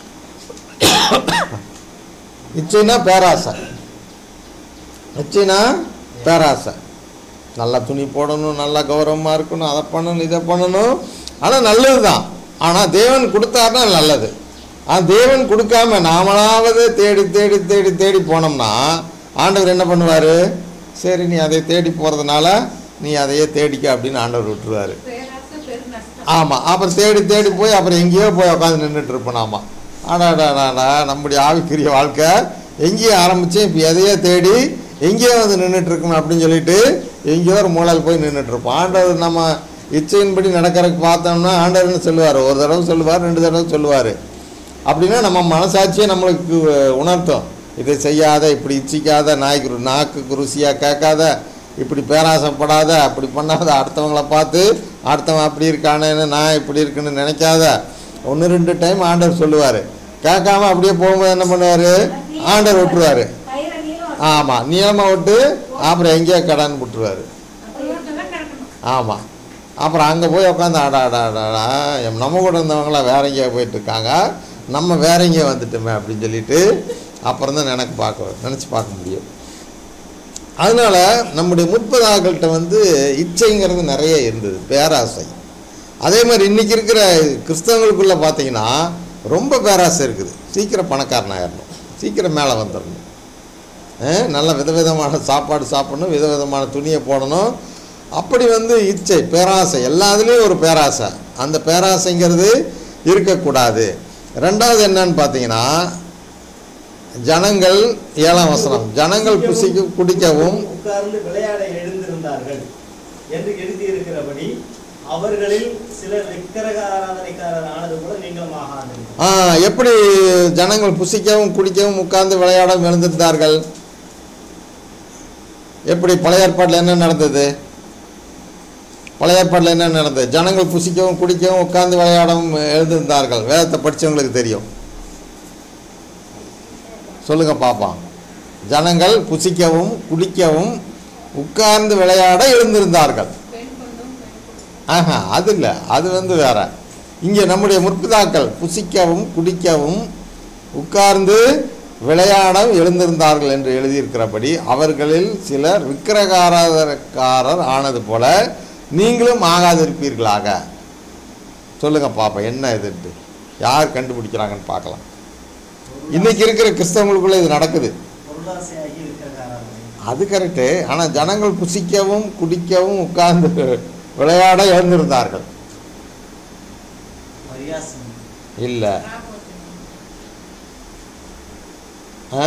இச்சைனா பேராசை இச்சைனா பேராசை நல்லா துணி போடணும் நல்லா கௌரவமாக இருக்கணும் அதை பண்ணணும் இதை பண்ணணும் ஆனால் நல்லது தான் ஆனால் தேவன் கொடுத்தாருன்னா நல்லது ஆனால் தேவன் கொடுக்காம நாமளாவது தேடி தேடி தேடி தேடி போனோம்னா ஆண்டவர் என்ன பண்ணுவார் சரி நீ அதை தேடி போகிறதுனால நீ அதையே தேடிக்க அப்படின்னு ஆண்டவர் விட்டுருவார்
பேராசை பெருநஷ்டம்
ஆமாம் அப்புறம் தேடி தேடி போய் அப்புறம் எங்கேயோ போய் உட்காந்து நின்றுட்டு இருப்போம் நாம ஆடாடாடாடா நம்முடைய ஆவிக்குரிய வாழ்க்கை எங்கேயோ ஆரம்பிச்சு இப்போ எதையோ தேடி எங்கேயோ வந்து நின்றுட்டு இருக்கணும் அப்படின்னு சொல்லிட்டு எங்கேயோ ஒரு மூலையில் போய் நின்றுட்டு இருப்போம் ஆண்டவர் நம்ம இச்சையின்படி நடக்கிறதுக்கு பார்த்தோம்னா ஆண்டவர் என்ன சொல்லுவார் ஒரு தடவை சொல்லுவார் ரெண்டு தடவை சொல்லுவார் அப்படின்னா நம்ம மனசாட்சியே நம்மளுக்கு உணர்த்தும் இதை செய்யாத இப்படி இச்சிக்காத நாய்க்கு ரு- நாக்குக்கு ருசியாக கேட்காத இப்படி பேராசைப்படாத அப்படி பண்ணாத அடுத்தவங்கள பார்த்து அடுத்தவன் அப்படி இருக்கானேன்னு நான் இப்படி இருக்குன்னு நினைக்காத ஒன்று ரெண்டு டைம் ஆண்டவர் சொல்லுவார் கேட்காம அப்படியே போகும்போது என்ன பண்ணுவார் ஆண்டவர் விட்டுருவார்
கயிறை நீளம்
ஆமாம் நீளமாக விட்டு அப்புறம் எங்கேயோ கடன் விட்டுருவார்
அப்படி ஒருத்தர் கிடக்கணும்
ஆமாம் அப்புறம் அங்கே போய் உட்காந்து ஆடா ஆடா ஆடாடா எம் நம்ம கூட இருந்தவங்களாம் வேற எங்கேயோ போயிட்டு இருக்காங்க நம்ம வேற எங்கேயோ வந்துட்டோமே அப்படின்னு சொல்லிட்டு அப்புறம் தான் எனக்கு பார்க்க நினச்சி பார்க்க முடியும் அதனால் நம்முடைய முற்பதாக்கள்கிட்ட வந்து இச்சைங்கிறது நிறைய இருந்தது பேராசை அதே மாதிரி இன்றைக்கி இருக்கிற கிறிஸ்தவங்களுக்குள்ளே பார்த்தீங்கன்னா ரொம்ப பேராசை இருக்குது சீக்கிரம் பணக்காரனாயிடணும் சீக்கிரம் மேலே வந்துடணும் அஹ், நல்ல விதவிதமான சாப்பாடு சாப்பிடணும் விதவிதமான துணியை போடணும் அப்படி வந்து இச்சை பேராசை எல்லாத்துலேயும் ஒரு பேராசை அந்த பேராசைங்கிறது இருக்கக்கூடாது ரெண்டாவது என்னன்னு பார்த்தீங்கன்னா ஜனங்கள் ஏழாம் வசனம் ஜனங்கள் புசிக்க குடிக்கவும்
உட்கார்ந்து விளையாட எழுந்திருந்தார்கள் என்று எழுதியிருக்கிறபடி அவர்களில் சிலர் விக்கிரக ஆராதனைக்காரர் ஆனது போல நீங்களும் ஆகாதீர்கள்
ஆ, எப்படி ஜனங்கள் புசிக்கவும் குடிக்கவும் உட்கார்ந்து விளையாடவும் எழுந்திருந்தார்கள் எப்படி பழைய ஏற்பாட்டில் என்ன நடந்தது பழைய ஏற்பாட்டில் என்ன நடந்தது ஜனங்கள் புசிக்கவும் குடிக்கவும் உட்கார்ந்து விளையாடவும் எழுந்திருந்தார்கள் வேதத்தை படித்தவங்களுக்கு தெரியும் சொல்லுங்க பாப்போம் ஜனங்கள் புசிக்கவும் குடிக்கவும் உட்கார்ந்து விளையாட எழுந்திருந்தார்கள்
பெண் கொண்டும் பெண் கொண்டும்
ஆஹா அது இல்லை அது வந்து வேற இங்கே நம்முடைய முற்பிதாக்கள் புசிக்கவும் குடிக்கவும் உட்கார்ந்து விளையாட எழுந்திருந்தார்கள் என்று எழுதியிருக்கிறபடி அவர்களில் சிலர் விக்கிரகாராதனக்காரர் ஆனது போல நீங்களும் ஆகாதிருப்பீர்களாக சொல்லுங்க பாப்பா என்ன இதுன்ட்டு யார் கண்டுபிடிக்கிறாங்கன்னு பார்க்கலாம் இன்னைக்கு இருக்கிற கிறிஸ்தவங்களுக்குள்ள இது நடக்குது
பொருளாசையாகி விக்கிரக ஆராதனை
அது கரெக்டு ஆனால் ஜனங்கள் புசிக்கவும் குடிக்கவும் உட்கார்ந்து விளையாட எழுந்திருந்தார்கள்
பரியாசம்
இல்லை
ராபோஜனம்.
ஆ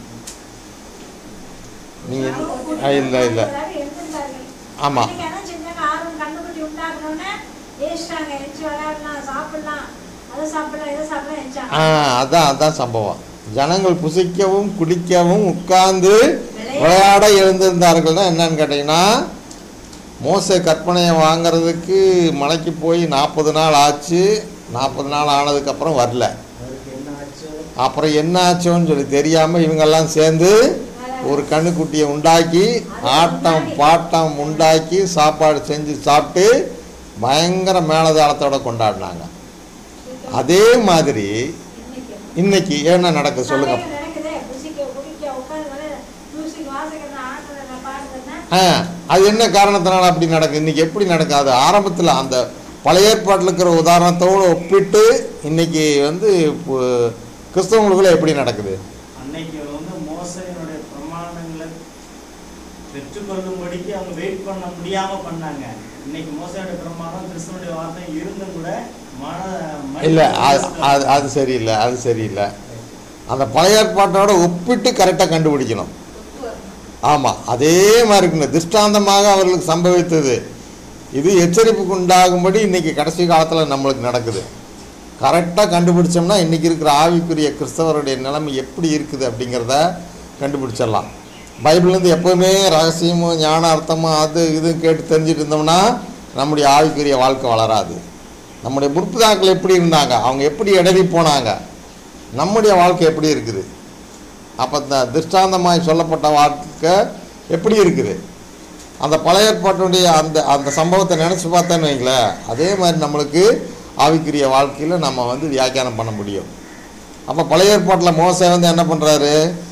நீங்கள் இல்லை இல்லை
எழுந்திருந்தார்கள்.
ஆமா.
அன்னைக்கு என்ன செஞ்சாங்க? ஆர்வம் கண்டுபிடி உண்டாக்குனோடனே ஏசிட்டாங்க. எந்திரிச்சு விளையாடலாம், சாப்பிடலாம், அதை சாப்பிடலாம், இதை சாப்பிடலாம், எந்திரிச்சாங்க.
ஆ அதான் அதான் சம்பவம் ஜனங்கள் புசிக்கவும் குடிக்கவும் உட்கார்ந்து விளையாட எழுந்திருந்தார்கள்னா என்னன்னு கேட்டிங்கன்னா மோசே கற்பனையை வாங்குறதுக்கு மலைக்கு போய் நாற்பது நாள் ஆச்சு நாற்பது நாள் ஆனதுக்கப்புறம் வரல
அவருக்கு என்ன ஆச்சோ
அப்புறம் என்ன ஆச்சோன்னு சொல்லி தெரியாமல் இவங்கெல்லாம் சேர்ந்து ஒரு கண்ணுக்குட்டியை உண்டாக்கி ஆட்டம் பாட்டம் உண்டாக்கி சாப்பாடு செஞ்சு சாப்பிட்டு பயங்கர மேலதாளத்தோட கொண்டாடினாங்க அதே மாதிரி
இன்னைக்கு
இன்னைக்கு என்ன நடக்குது சொல்லுங்க
சபையில நடக்குதே, புசிக்க, குடிக்க, உட்கார்ந்து விளையாட, மியூசிக் வாசிக்கிறது, ஆடுறது, பாடுறதுன்னா,
ஆ அது என்ன காரணத்தினால அப்படி நடக்குது இன்னைக்கு எப்படி நடக்குது அது ஆரம்பத்தில் அந்த பழைய ஏற்பாட்டில் இருக்கிற உதாரணத்தோடு ஒப்பிட்டு இன்னைக்கு வந்து இப்போ கிறிஸ்தவங்களுக்குள்ள எப்படி நடக்குது
அன்னைக்கு வந்து மோசையினுடைய பிரமாணங்களை பெற்றுக்கொள்ளும்படிக்கு அவங்க வெயிட் பண்ண முடியாம பண்ணாங்க இன்னைக்கு மோசையுடைய பிரமாணம் கிறிஸ்தவனுடைய வார்த்தை இருந்தும் கூட மன மனித
இல்லை அது
மனசுல-
அது அது சரியில்லை அது சரியில்லை அந்த பழைய ஏற்பாட்டோட ஒப்பிட்டு கரெக்டாக கண்டுபிடிக்கணும்
ஒத்து வரணும்
ஆமாம் அதே மாதிரி இருக்குங்க திருஷ்டாந்தமாக அவர்களுக்கு சம்பவித்தது இது எச்சரிப்புக்கு உண்டாகும்படி இன்னைக்கு கடைசி காலத்தில் நம்மளுக்கு நடக்குது கரெக்டாக கண்டுபிடிச்சோம்னா இன்றைக்கி இருக்கிற ஆவிக்குரிய கிறிஸ்தவருடைய நிலைமை எப்படி இருக்குது அப்படிங்கிறத கண்டுபிடிச்சிடலாம் பைபிள்லேருந்து எப்போவுமே ரகசியமும் ஞான அர்த்தமும் அது இது கேட்டு தெரிஞ்சுட்டு இருந்தோம்னா நம்முடைய ஆவிக்குரிய வாழ்க்கை வளராது நம்முடைய முற்புதாக்கள் எப்படி இருந்தாங்க அவங்க எப்படி இடறி போனாங்க நம்முடைய வாழ்க்கை எப்படி இருக்குது அப்போ இந்த திருஷ்டாந்தமாய் சொல்லப்பட்ட வாழ்க்கை எப்படி இருக்குது அந்த பழைய ஏற்பாட்டுடைய அந்த அந்த சம்பவத்தை நினச்சி பார்த்தேன்னு வைங்களேன் அதே மாதிரி நம்மளுக்கு ஆவிக்குரிய வாழ்க்கையில் நம்ம வந்து வியாக்கியானம் பண்ண முடியும் அப்போ பழைய ஏற்பாட்டில் மோசே வந்து என்ன பண்ணுறாரு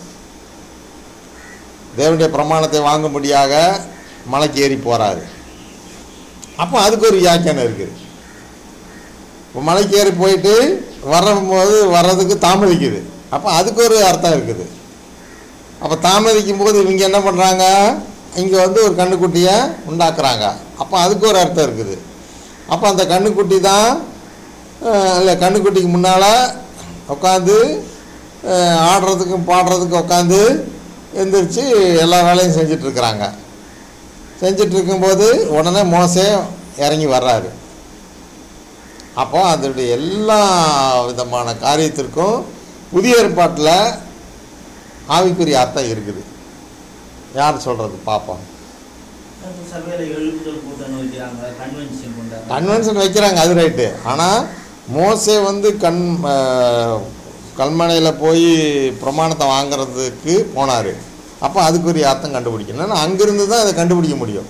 தேவனுடைய பிரமாணத்தை வாங்கும்படியாக மலைக்கு ஏறி போகிறாரு அப்போ அதுக்கு ஒரு வியாக்கியானம் இருக்குது இப்போ மலைக்கு ஏறி போயிட்டு வரும்போது வர்றதுக்கு தாமதிக்குது அப்போ அதுக்கு ஒரு அர்த்தம் இருக்குது அப்போ தாமதிக்கும் போது இவங்க என்ன பண்ணுறாங்க இங்கே வந்து ஒரு கண்ணுக்குட்டியை உண்டாக்குறாங்க அப்போ அதுக்கு ஒரு அர்த்தம் இருக்குது அப்போ அந்த கண்ணுக்குட்டி தான் இல்லை கண்ணுக்குட்டிக்கு முன்னால் உட்காந்து ஆடுறதுக்கும் பாடுறதுக்கும் உட்காந்து எந்திரிச்சு எல்லா வேலையும் செஞ்சிட்ருக்குறாங்க செஞ்சுட்டு இருக்கும்போது உடனே மோசே இறங்கி வர்றாரு அப்போ அதனுடைய எல்லா விதமான காரியத்திற்கும் புதிய ஏற்பாட்டில் ஆவிக்குரிய அர்த்தம் இருக்குது யார் சொல்கிறது பார்ப்போம்
சபையில எழுப்புதல் கூட்டம் வைக்கிறாங்க கன்வென்ஷன் கொண்டாங்க
கன்வென்ஷன் வைக்கிறாங்க அது ரைட்டு ஆனால் மோசே வந்து கண் கல்மனையில் போய் பிரமாணத்தை வாங்குறதுக்கு போனார் அப்போ அதுக்குரிய அர்த்தம் கண்டுபிடிக்கணும் ஏன்னா அங்கிருந்து தான் இதை கண்டுபிடிக்க முடியும்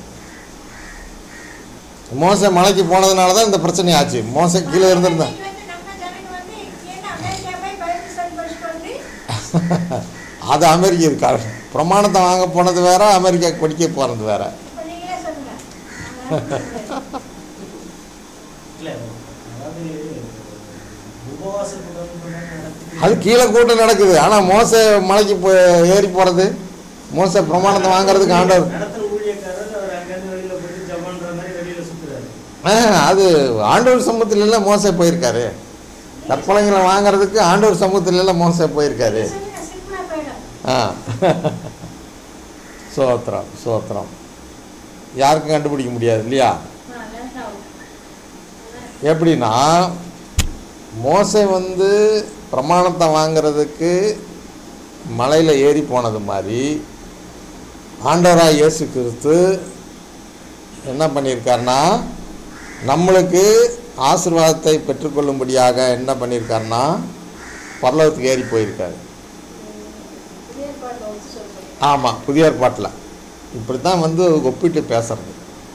மோசை மலைக்கு போனதுனால தான் இந்த பிரச்சனை ஆச்சு மோசை கீழே இருந்திருந்தேன்
இன்னைக்கு வந்து நம்ம ஜனங்க வந்து இங்கேருந்து அமெரிக்கா
அது அமெரிக்க இருக்காரு பிரமாணத்தை வாங்க போனது வேற அமெரிக்கா படிக்க போகிறது வேற
இப்ப நீங்களே சொல்லுங்க நாங்க
இல்ல அதாவது உபவாச கூட்டம் நடத்தி
அது கீழே கூட்டம் நடக்குது ஆனால் மோச மலைக்கு போ ஏறி போகிறது மோச பிரமாணத்தை வாங்குறதுக்கு ஆண்டவர்
நடத்துற ஊழியக்காரர் அவர் அங்கிருந்து வெளியில போயிட்டு ஜப்பான்ற மாதிரி வெளியில சுத்துறாரு
ஆ, அது ஆண்டவர் சமூகத்துல எல்லாம் மோச போயிருக்காரு கற்பனைகளை வாங்குறதுக்கு ஆண்டவர் சமூகத்துல எல்லாம் மோச போயிருக்காரு
சொல்லுங்க சிம்பிளா போயிடும்
ஆ சோத்திரம் சோத்திரம் யாருக்கும் கண்டுபிடிக்க முடியாது இல்லையா
ஆ, வேண்டாம்.
எப்படின்னா மோசை வந்து பிரமாணத்தை வாங்குறதுக்கு மலையில் ஏறி போனது மாதிரி ஆண்டவராக இயேசு கிறிஸ்து என்ன பண்ணியிருக்காருன்னா நம்மளுக்கு ஆசீர்வாதத்தை பெற்றுக்கொள்ளும்படியாக என்ன பண்ணியிருக்காருன்னா பரலோகத்துக்கு ஏறி போயிருக்காரு
புதிய ஏற்பாட்டுல வச்சு சொல்றேன்
ஆமாம் புதிய ஏற்பாட்டில் இப்படி தான் வந்து ஒப்பிட்டு பேசுறது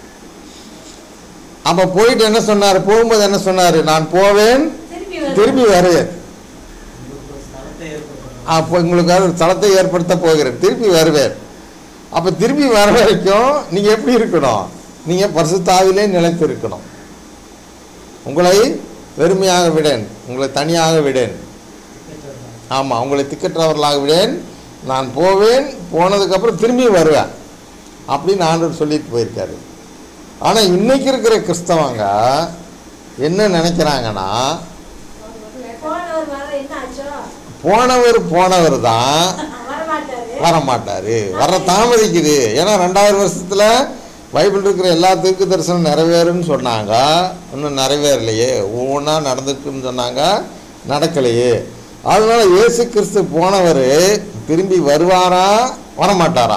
அப்போ போயிட்டு என்ன சொன்னார் போகும்போது என்ன சொன்னார் நான் போவேன்
திருப்பி வரும்.
திரும்பி வருவேன்
உங்களுக்கு ஒரு ஸ்தலத்தை ஏற்படுத்தணும்
அப்போ உங்களுக்கு ஒரு தளத்தை ஏற்படுத்த போகிறேன் திருப்பி வருவேன் அப்போ திரும்பி வர வரைக்கும் நீங்கள் எப்படி இருக்கணும் நீங்கள் பரிசுத்தாவிலே நிலைத்து இருக்கணும் உங்களை வெறுமையாக விடேன் உங்களை தனியாக விடேன் ஆமாம் உங்களை திக்கற்றவர்களாக விடேன் நான் போவேன் போனதுக்கப்புறம் திரும்பி வருவேன் அப்படின்னு ஆண்டவர் சொல்லிட்டு போயிருக்காரு ஆனால் இன்னைக்கு இருக்கிற கிறிஸ்தவங்க என்ன நினைக்கிறாங்கன்னா
போனவர் வர என்ன ஆச்சோ
போனவர் போனவர் தான்
வரமாட்டாரு
வர மாட்டார் வர தாமதிக்குது ஏன்னா ரெண்டாயிரம் வருஷத்தில் பைபிள் இருக்கிற எல்லா தீர்க்க தரிசனம் நிறைவேறுன்னு சொன்னாங்க இன்னும் நிறைவேறலையே ஒவ்வொன்றா நடந்துக்குன்னு சொன்னாங்க நடக்கலையே அதனால இயேசு கிறிஸ்து போனவர் திரும்பி வருவாரா வரமாட்டாரா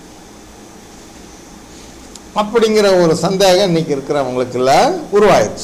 அப்படிங்கிற ஒரு சந்தேகம் இன்னைக்கு இருக்கிறவங்களுக்குள்ள உருவாயிருச்சு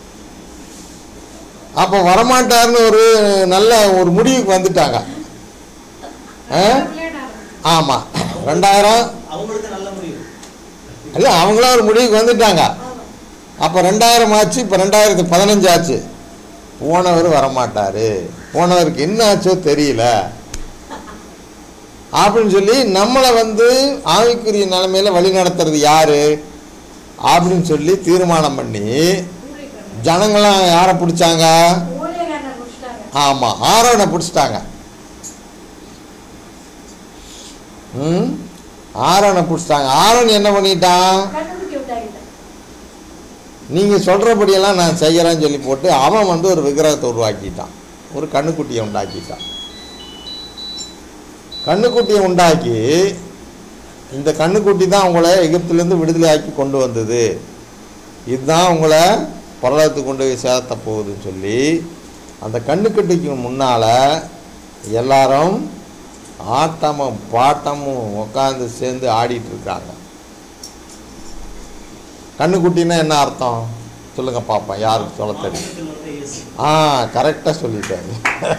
அப்போ வரமாட்டார்னு ஒரு நல்ல ஒரு முடிவுக்கு வந்துட்டாங்க ஆ? ஆமாம் ரெண்டாயிரம்
அவங்களுக்கு நல்ல முடிவு
இல்லை அவங்களாம் ஒரு முடிவுக்கு வந்துட்டாங்க அப்போ ரெண்டாயிரம் ஆச்சு இப்போ ரெண்டாயிரத்து பதினஞ்சு ஆச்சு போனவர் வரமாட்டார் போனவருக்கு என்ன ஆச்சோ தெரியல அப்படின்னு சொல்லி நம்மளை வந்து ஆவிக்குரிய நிலைமையில வழி நடத்துறது யாரு அப்படின்னு சொல்லி தீர்மானம் பண்ணி ஜனங்களாம் யாரை பிடிச்சாங்க
ஊழியக்காரனை முடிச்சிட்டாங்க
ஆமாம் ஆரோனை பிடிச்சிட்டாங்க ம் ஆரோனை பிடிச்சிட்டாங்க ஆரோன் என்ன பண்ணிட்டான்
கண்டுபிடிக்க விட்டாங்க
நீங்கள் சொல்கிறபடியெல்லாம் நான் செய்கிறேன்னு சொல்லி போட்டு அவன் வந்து ஒரு விக்கிரகத்தை உருவாக்கிட்டான் ஒரு கண்ணுக்குட்டியை உண்டாக்கிட்டான் கண்ணுக்குட்டியை உண்டாக்கி இந்த கண்ணுக்குட்டி தான் உங்களை எகிப்திலேருந்து விடுதலையாக்கி கொண்டு வந்தது இதுதான் உங்களை பரலோகத்துக்கு கொண்டு போய் சேர்த்த போகுதுன்னு சொல்லி அந்த கண்ணுக்குட்டிக்கு முன்னால் எல்லாரும் ஆட்டமும் பாட்டமும் உட்காந்து சேர்ந்து ஆடிட்டு இருக்காங்க கண்ணுக்குட்டின்னா என்ன அர்த்தம் சொல்லுங்க பாப்போம் யாருக்கு சொல்ல தெரியும்
மாம்சத்தில் வந்த இயேசு
ஆ கரெக்டாக சொல்லிட்டாரு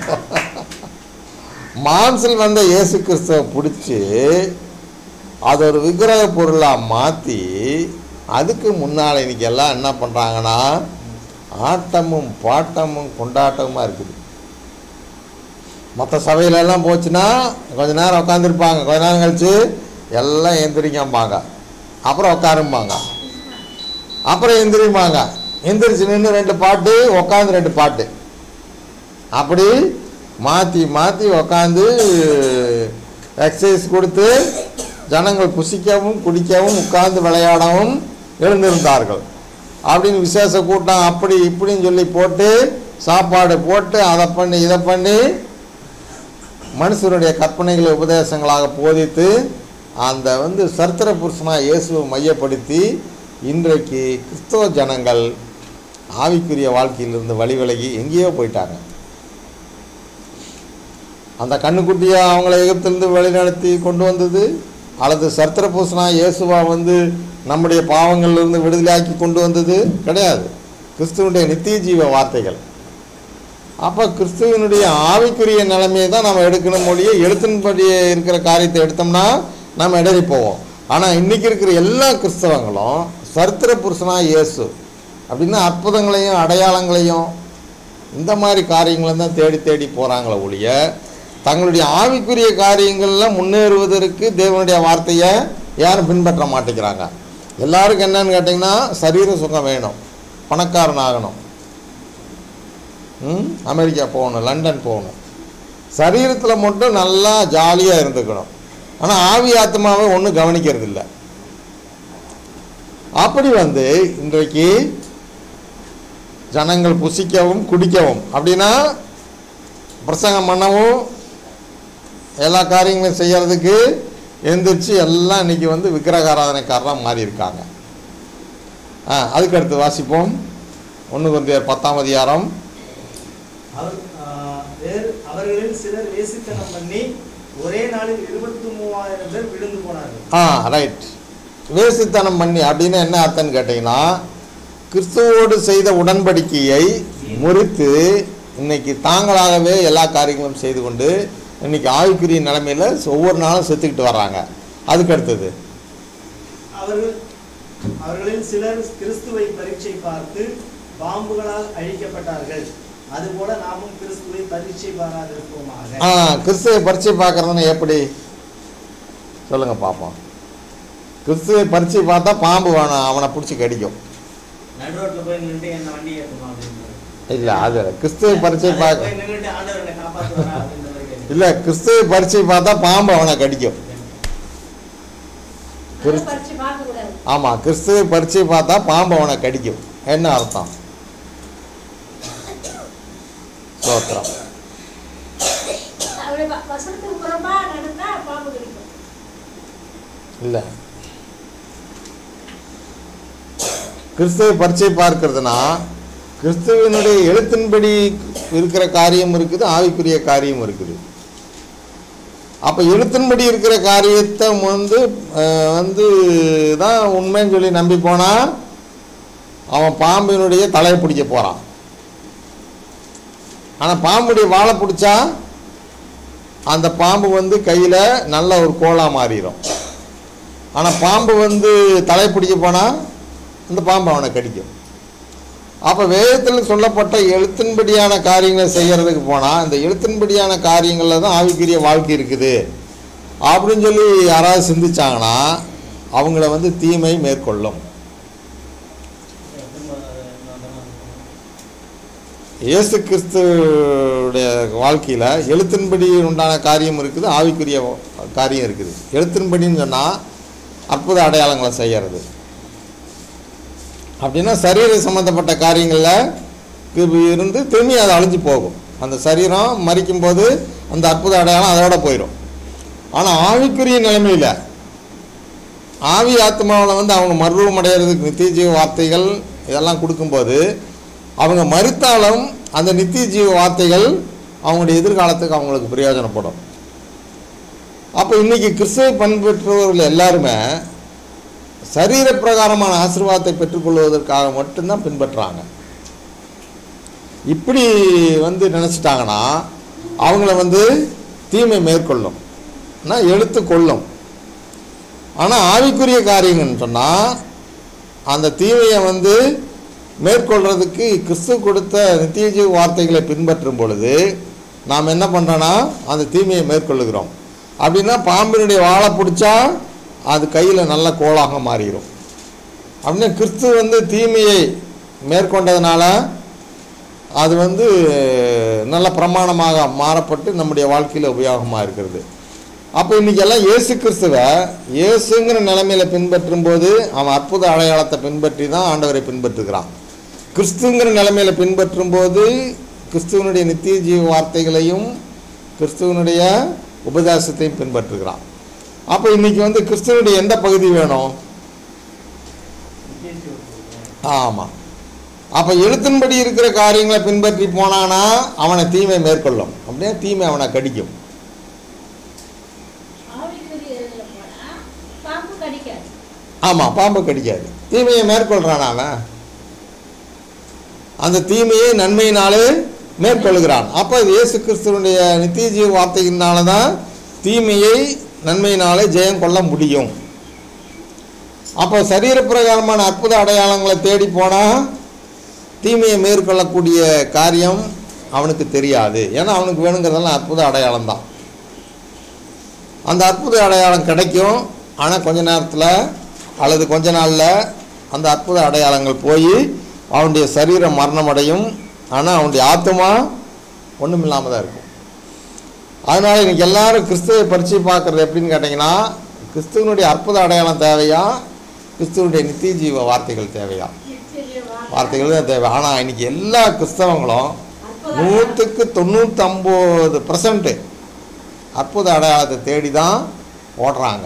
மாம்சில் வந்த இயேசு கிறிஸ்துவை பிடிச்சி அதை ஒரு விக்கிரக பொருளாக மாற்றி அதுக்கு முன்னால் இன்னைக்கு எல்லாம் என்ன பண்ணுறாங்கன்னா ஆட்டமும் பாட்டமும் கொண்டாட்டமுமா இருக்குது மற்ற சபையிலெல்லாம் போச்சுன்னா கொஞ்ச நேரம் உட்காந்துருப்பாங்க கொஞ்ச நேரம் கழிச்சு எல்லாம் எந்திரிக்கம்பாங்க அப்புறம் உட்காரும்பாங்க அப்புறம் எந்திரிப்பாங்க எந்திரிச்சு நின்று ரெண்டு பாட்டு உட்காந்து ரெண்டு பாட்டு அப்படி மாற்றி மாற்றி உக்காந்து எக்ஸசைஸ் கொடுத்து ஜனங்கள் புசிக்கவும் குடிக்கவும் உட்கார்ந்து விளையாடவும் எழுந்திருந்தார்கள் அப்படின்னு விசேஷ கூட்டம் அப்படி இப்படின்னு சொல்லி போட்டு சாப்பாடு போட்டு அதை பண்ணி இதை பண்ணி மனுஷருடைய கற்பனைகளை உபதேசங்களாக போதித்து அந்த வந்து சரித்திர புருஷனாக இயேசுவை மையப்படுத்தி இன்றைக்கு கிறிஸ்தவ ஜனங்கள் ஆவிக்குரிய வாழ்க்கையிலிருந்து வழி விலகி எங்கேயோ போயிட்டாங்க அந்த கண்ணுக்குட்டியை அவங்கள எகிப்திலிருந்து வழிநடத்தி கொண்டு வந்தது அல்லது சரித்திர பூசனா இயேசுவா வந்து நம்முடைய பாவங்களிலிருந்து விடுதலையாக்கி கொண்டு வந்தது கிடையாது கிறிஸ்துவனுடைய நித்திய ஜீவ வார்த்தைகள் அப்போ கிறிஸ்துவனுடைய ஆவிக்குரிய நிலைமையை தான் நம்ம எடுக்கணும் மொழியே எழுத்தின்படி இருக்கிற காரியத்தை எடுத்தோம்னா நம்ம இடறி போவோம் ஆனால் இன்றைக்கி இருக்கிற எல்லா கிறிஸ்தவங்களும் சரித்திர புருஷனா இயேசு அப்படின்னா அற்புதங்களையும் அடையாளங்களையும் இந்த மாதிரி காரியங்களை தான் தேடி தேடி போகிறாங்களே ஒழிய தங்களுடைய ஆவிக்குரிய காரியங்களில் முன்னேறுவதற்கு தேவனுடைய வார்த்தையை யாரும் பின்பற்ற மாட்டேங்கிறாங்க எல்லாருக்கும் என்னன்னு கேட்டிங்கன்னா சரீர சுகம் வேணும் பணக்காரன் ஆகணும் ம் அமெரிக்கா போகணும் லண்டன் போகணும் சரீரத்தில் மட்டும் நல்லா ஜாலியாக இருந்துக்கணும் ஆனால் ஆவி ஆத்மாவை ஒன்றும் கவனிக்கிறது இல்லை அப்படி வந்து இன்றைக்கு ஜனங்கள் புசிக்கவும் குடிக்கவும் அப்படின்னா பிரசங்கம் பண்ணவும் எல்லா காரியங்களும் செய்யறதுக்கு எந்திரிச்சு எல்லாம் இன்னைக்கு வந்து விக்கிரகாராதனைக்காரராக மாறி இருக்காங்க ஆ அதுக்கு அடுத்து வாசிப்போம் ஒன்று கொஞ்சம் பத்தாம் அதிகாரம்
அவர் ஆஹ், வேறு அவர்களில் சிலர் வேசித்தனம் பண்ணி ஒரே நாளில் இருபத்தி மூவாயிரம் பேர் விழுந்து போனார்கள்
ஆ ரைட் வேசித்தனம் பண்ணி அப்படின்னு என்ன அர்த்தம்னு கேட்டிங்கன்னா கிறிஸ்துவோடு செய்த உடன்படிக்கையை முறித்து இன்னைக்கு தாங்களாகவே எல்லா காரியங்களும் செய்து கொண்டு இன்னைக்கு ஆவிக்குரிய நிலைமையில் ஒவ்வொரு நாளும் செத்துக்கிட்டு வர்றாங்க அதுக்கு அடுத்தது
அவர்கள் அவர்களில் சிலர் கிறிஸ்துவை பரீட்சை பார்த்து பாம்புகளால் அழிக்கப்பட்டார்கள் அதுபோல நாமும் கிறிஸ்துவை பரீட்சை பாராதிருப்போமாக
ஆ கிறிஸ்துவை பரிச்சை பார்க்கறதுன்னு எப்படி சொல்லுங்க பார்ப்போம் கிறிஸ்துவை பரிச்சை பார்த்தா பாம்பு வேணும் அவனை பிடிச்சி கடிக்கும்
நடு ரோட்ல போய் நின்று என்ன வண்டி ஏற்றுமா அப்படின்னு
இல்லை அது இல்ல. கிறிஸ்துவை பரிச்சை பார்க்க
போய் நின்னுட்டு ஆண்டவர் என்னை காப்பாத்துவாரா அப்படின்ற மாதிரி கேட்கு.
இல்லை கிறிஸ்துவை பரிச்சை பார்த்தா பாம்பு அவனை கடிக்கும்
அதை பறிச்சு பார்க்கக்கூடாது
ஆமாம் கிறிஸ்துவை பரிச்சை பார்த்தா பாம்பு அவனை கடிக்கும் என்ன அர்த்தம் ஸ்தோத்திரம்
அவருடைய வ- வசனத்துக்கு புறம்பா நடந்தா பாம்பு கடிக்கும்
இல்லை கிறிஸ்துவை பரிச்சை பார்க்கிறதுனா கிறிஸ்துவனுடைய எழுத்தின்படி இருக்கிற காரியம் இருக்குது ஆவிக்குரிய காரியம் இருக்குது அப்போ எழுத்தின்படி இருக்கிற காரியத்தை வந்து அஹ், வந்து தான் உண்மைன்னு சொல்லி நம்பி போனால் அவன் பாம்பினுடைய தலையை பிடிக்க போகிறான் ஆனால் பாம்புடைய வாழை பிடிச்சா அந்த பாம்பு வந்து கையில் நல்ல ஒரு கோலாக மாறிடும் ஆனால் பாம்பு வந்து தலை பிடிக்க போனால் அந்த பாம்பு அவனை கடிக்கும் அப்போ வேதத்தில் சொல்லப்பட்ட எழுத்தின்படியான காரியங்களை செய்கிறதுக்கு போனால் இந்த எழுத்தின்படியான காரியங்களில் தான் ஆவிக்குரிய வாழ்க்கை இருக்குது அப்படின்னு சொல்லி யாராவது சிந்திச்சாங்கன்னா அவங்கள வந்து தீமை மேற்கொள்ளும்
திரும்ப நான் தான்
இயேசு கிறிஸ்துடைய வாழ்க்கையில் எழுத்தின்படி உண்டான காரியம் இருக்குது ஆவிக்குரிய காரியம் இருக்குது எழுத்தின்படின்னு சொன்னால் அற்புத அடையாளங்களை செய்கிறது அப்படின்னா சரீர சம்மந்தப்பட்ட காரியங்களில் கிருபை இருந்து திரும்பி அது அழிஞ்சு போகும் அந்த சரீரம் மறிக்கும் போது அந்த அற்புத அடையாளம் அதோட போயிடும் ஆனால் ஆவிக்குரிய நிலைமையில் ஆவி ஆத்மாவில் வந்து அவங்க மர்வம் அடைகிறதுக்கு நித்திய ஜீவ வார்த்தைகள் இதெல்லாம் கொடுக்கும்போது அவங்க மறுத்தாலும் அந்த நித்திய ஜீவ வார்த்தைகள் அவங்களுடைய எதிர்காலத்துக்கு அவங்களுக்கு பிரயோஜனப்படும் அப்போ இன்னைக்கு கிறிஸ்துவை பண்பெற்றவர்கள் எல்லாருமே சரீர பிரகாரமான ஆசீர்வாதத்தை பெற்றுக்கொள்வதற்காக மட்டும்தான் பின்பற்றுறாங்க இப்படி வந்து நினச்சிட்டாங்கன்னா அவங்கள வந்து தீமை மேற்கொள்ளும் ஆனால் எழுத்து கொள்ளும் ஆனால் ஆவிக்குரிய காரியங்கள்னு சொன்னால் அந்த தீமையை வந்து மேற்கொள்றதுக்கு கிறிஸ்து கொடுத்த நித்திய ஜீவ வார்த்தைகளை பின்பற்றும் பொழுது நாம் என்ன பண்ணுறோன்னா அந்த தீமையை மேற்கொள்ளுகிறோம் அப்படின்னா பாம்பினுடைய வாழை பிடிச்சா அது கையில் நல்ல கோலாக மாறிடும் அப்படின்னா கிறிஸ்து வந்து தீமையை மேற்கொண்டதுனால அது வந்து நல்ல பிரமாணமாக மாறப்பட்டு நம்முடைய வாழ்க்கையில் உபயோகமாக இருக்கிறது அப்போ இன்னைக்கு எல்லாம் இயேசு கிறிஸ்துவை இயேசுங்கிற நிலைமையில பின்பற்றும் போது அவன் அற்புத அடையாளத்தை பின்பற்றி தான் ஆண்டவரை பின்பற்றுகிறான் கிறிஸ்துங்கிற நிலைமையில பின்பற்றும் போது கிறிஸ்துவனுடைய நித்திய ஜீவ வார்த்தைகளையும் கிறிஸ்துவனுடைய உபதேசத்தையும் பின்பற்றுகிறான் அப்போ இன்னைக்கு வந்து கிறிஸ்துவனுடைய எந்த பகுதி வேணும் ஆமாம் அப்போ எழுத்தின்படி இருக்கிற காரியங்களை பின்பற்றி போனானா அவனை தீமை மேற்கொள்ளும் அப்படியே தீமை அவனை கடிக்கும்
ஆவிக்குரிய இதுல போனா பாம்பு கடிக்காது
ஆமாம் பாம்பு கடிக்காது தீமையை மேற்கொள்கிறான் அவன் அந்த தீமையை நன்மையினாலே மேற்கொள்கிறான் அப்போ இயேசு கிறிஸ்துவனுடைய நித்திய ஜீவ வார்த்தையினால தான் தீமையை நன்மையினாலே ஜெயம் கொள்ள முடியும் அப்போ சரீரப்பிரகாரமான அற்புத அடையாளங்களை தேடி போனால் தீமையை மேற்கொள்ளக்கூடிய காரியம் அவனுக்கு தெரியாது ஏன்னா அவனுக்கு வேணுங்கிறதெல்லாம் அற்புத அடையாளம் தான் அந்த அற்புத அடையாளம் கிடைக்கும் ஆனால் கொஞ்ச நேரத்தில் அல்லது கொஞ்ச நாளில் அந்த அற்புத அடையாளங்கள் போய் அவனுடைய சரீரம் மரணமடையும் ஆனால் அவனுடைய ஆத்மா ஒன்றும் இல்லாமல் தான் இருக்கும் அதனால் இன்னைக்கு எல்லாரும் கிறிஸ்துவை பரிச்சு பார்க்குறது எப்படின்னு கேட்டிங்கன்னா கிறிஸ்துவனுடைய அற்புத அடையாளம் தேவையா கிறிஸ்துவனுடைய நித்திய ஜீவ வார்த்தைகள் தேவையா வார்த்தைகள் தான் தேவை ஆனால் இன்னைக்கு எல்லா கிறிஸ்தவங்களும் நூற்றுக்கு தொண்ணூற்றொம்பது பர்சன்ட்டு அற்புத அடையாளத்தை தேடி தான் ஓடுறாங்க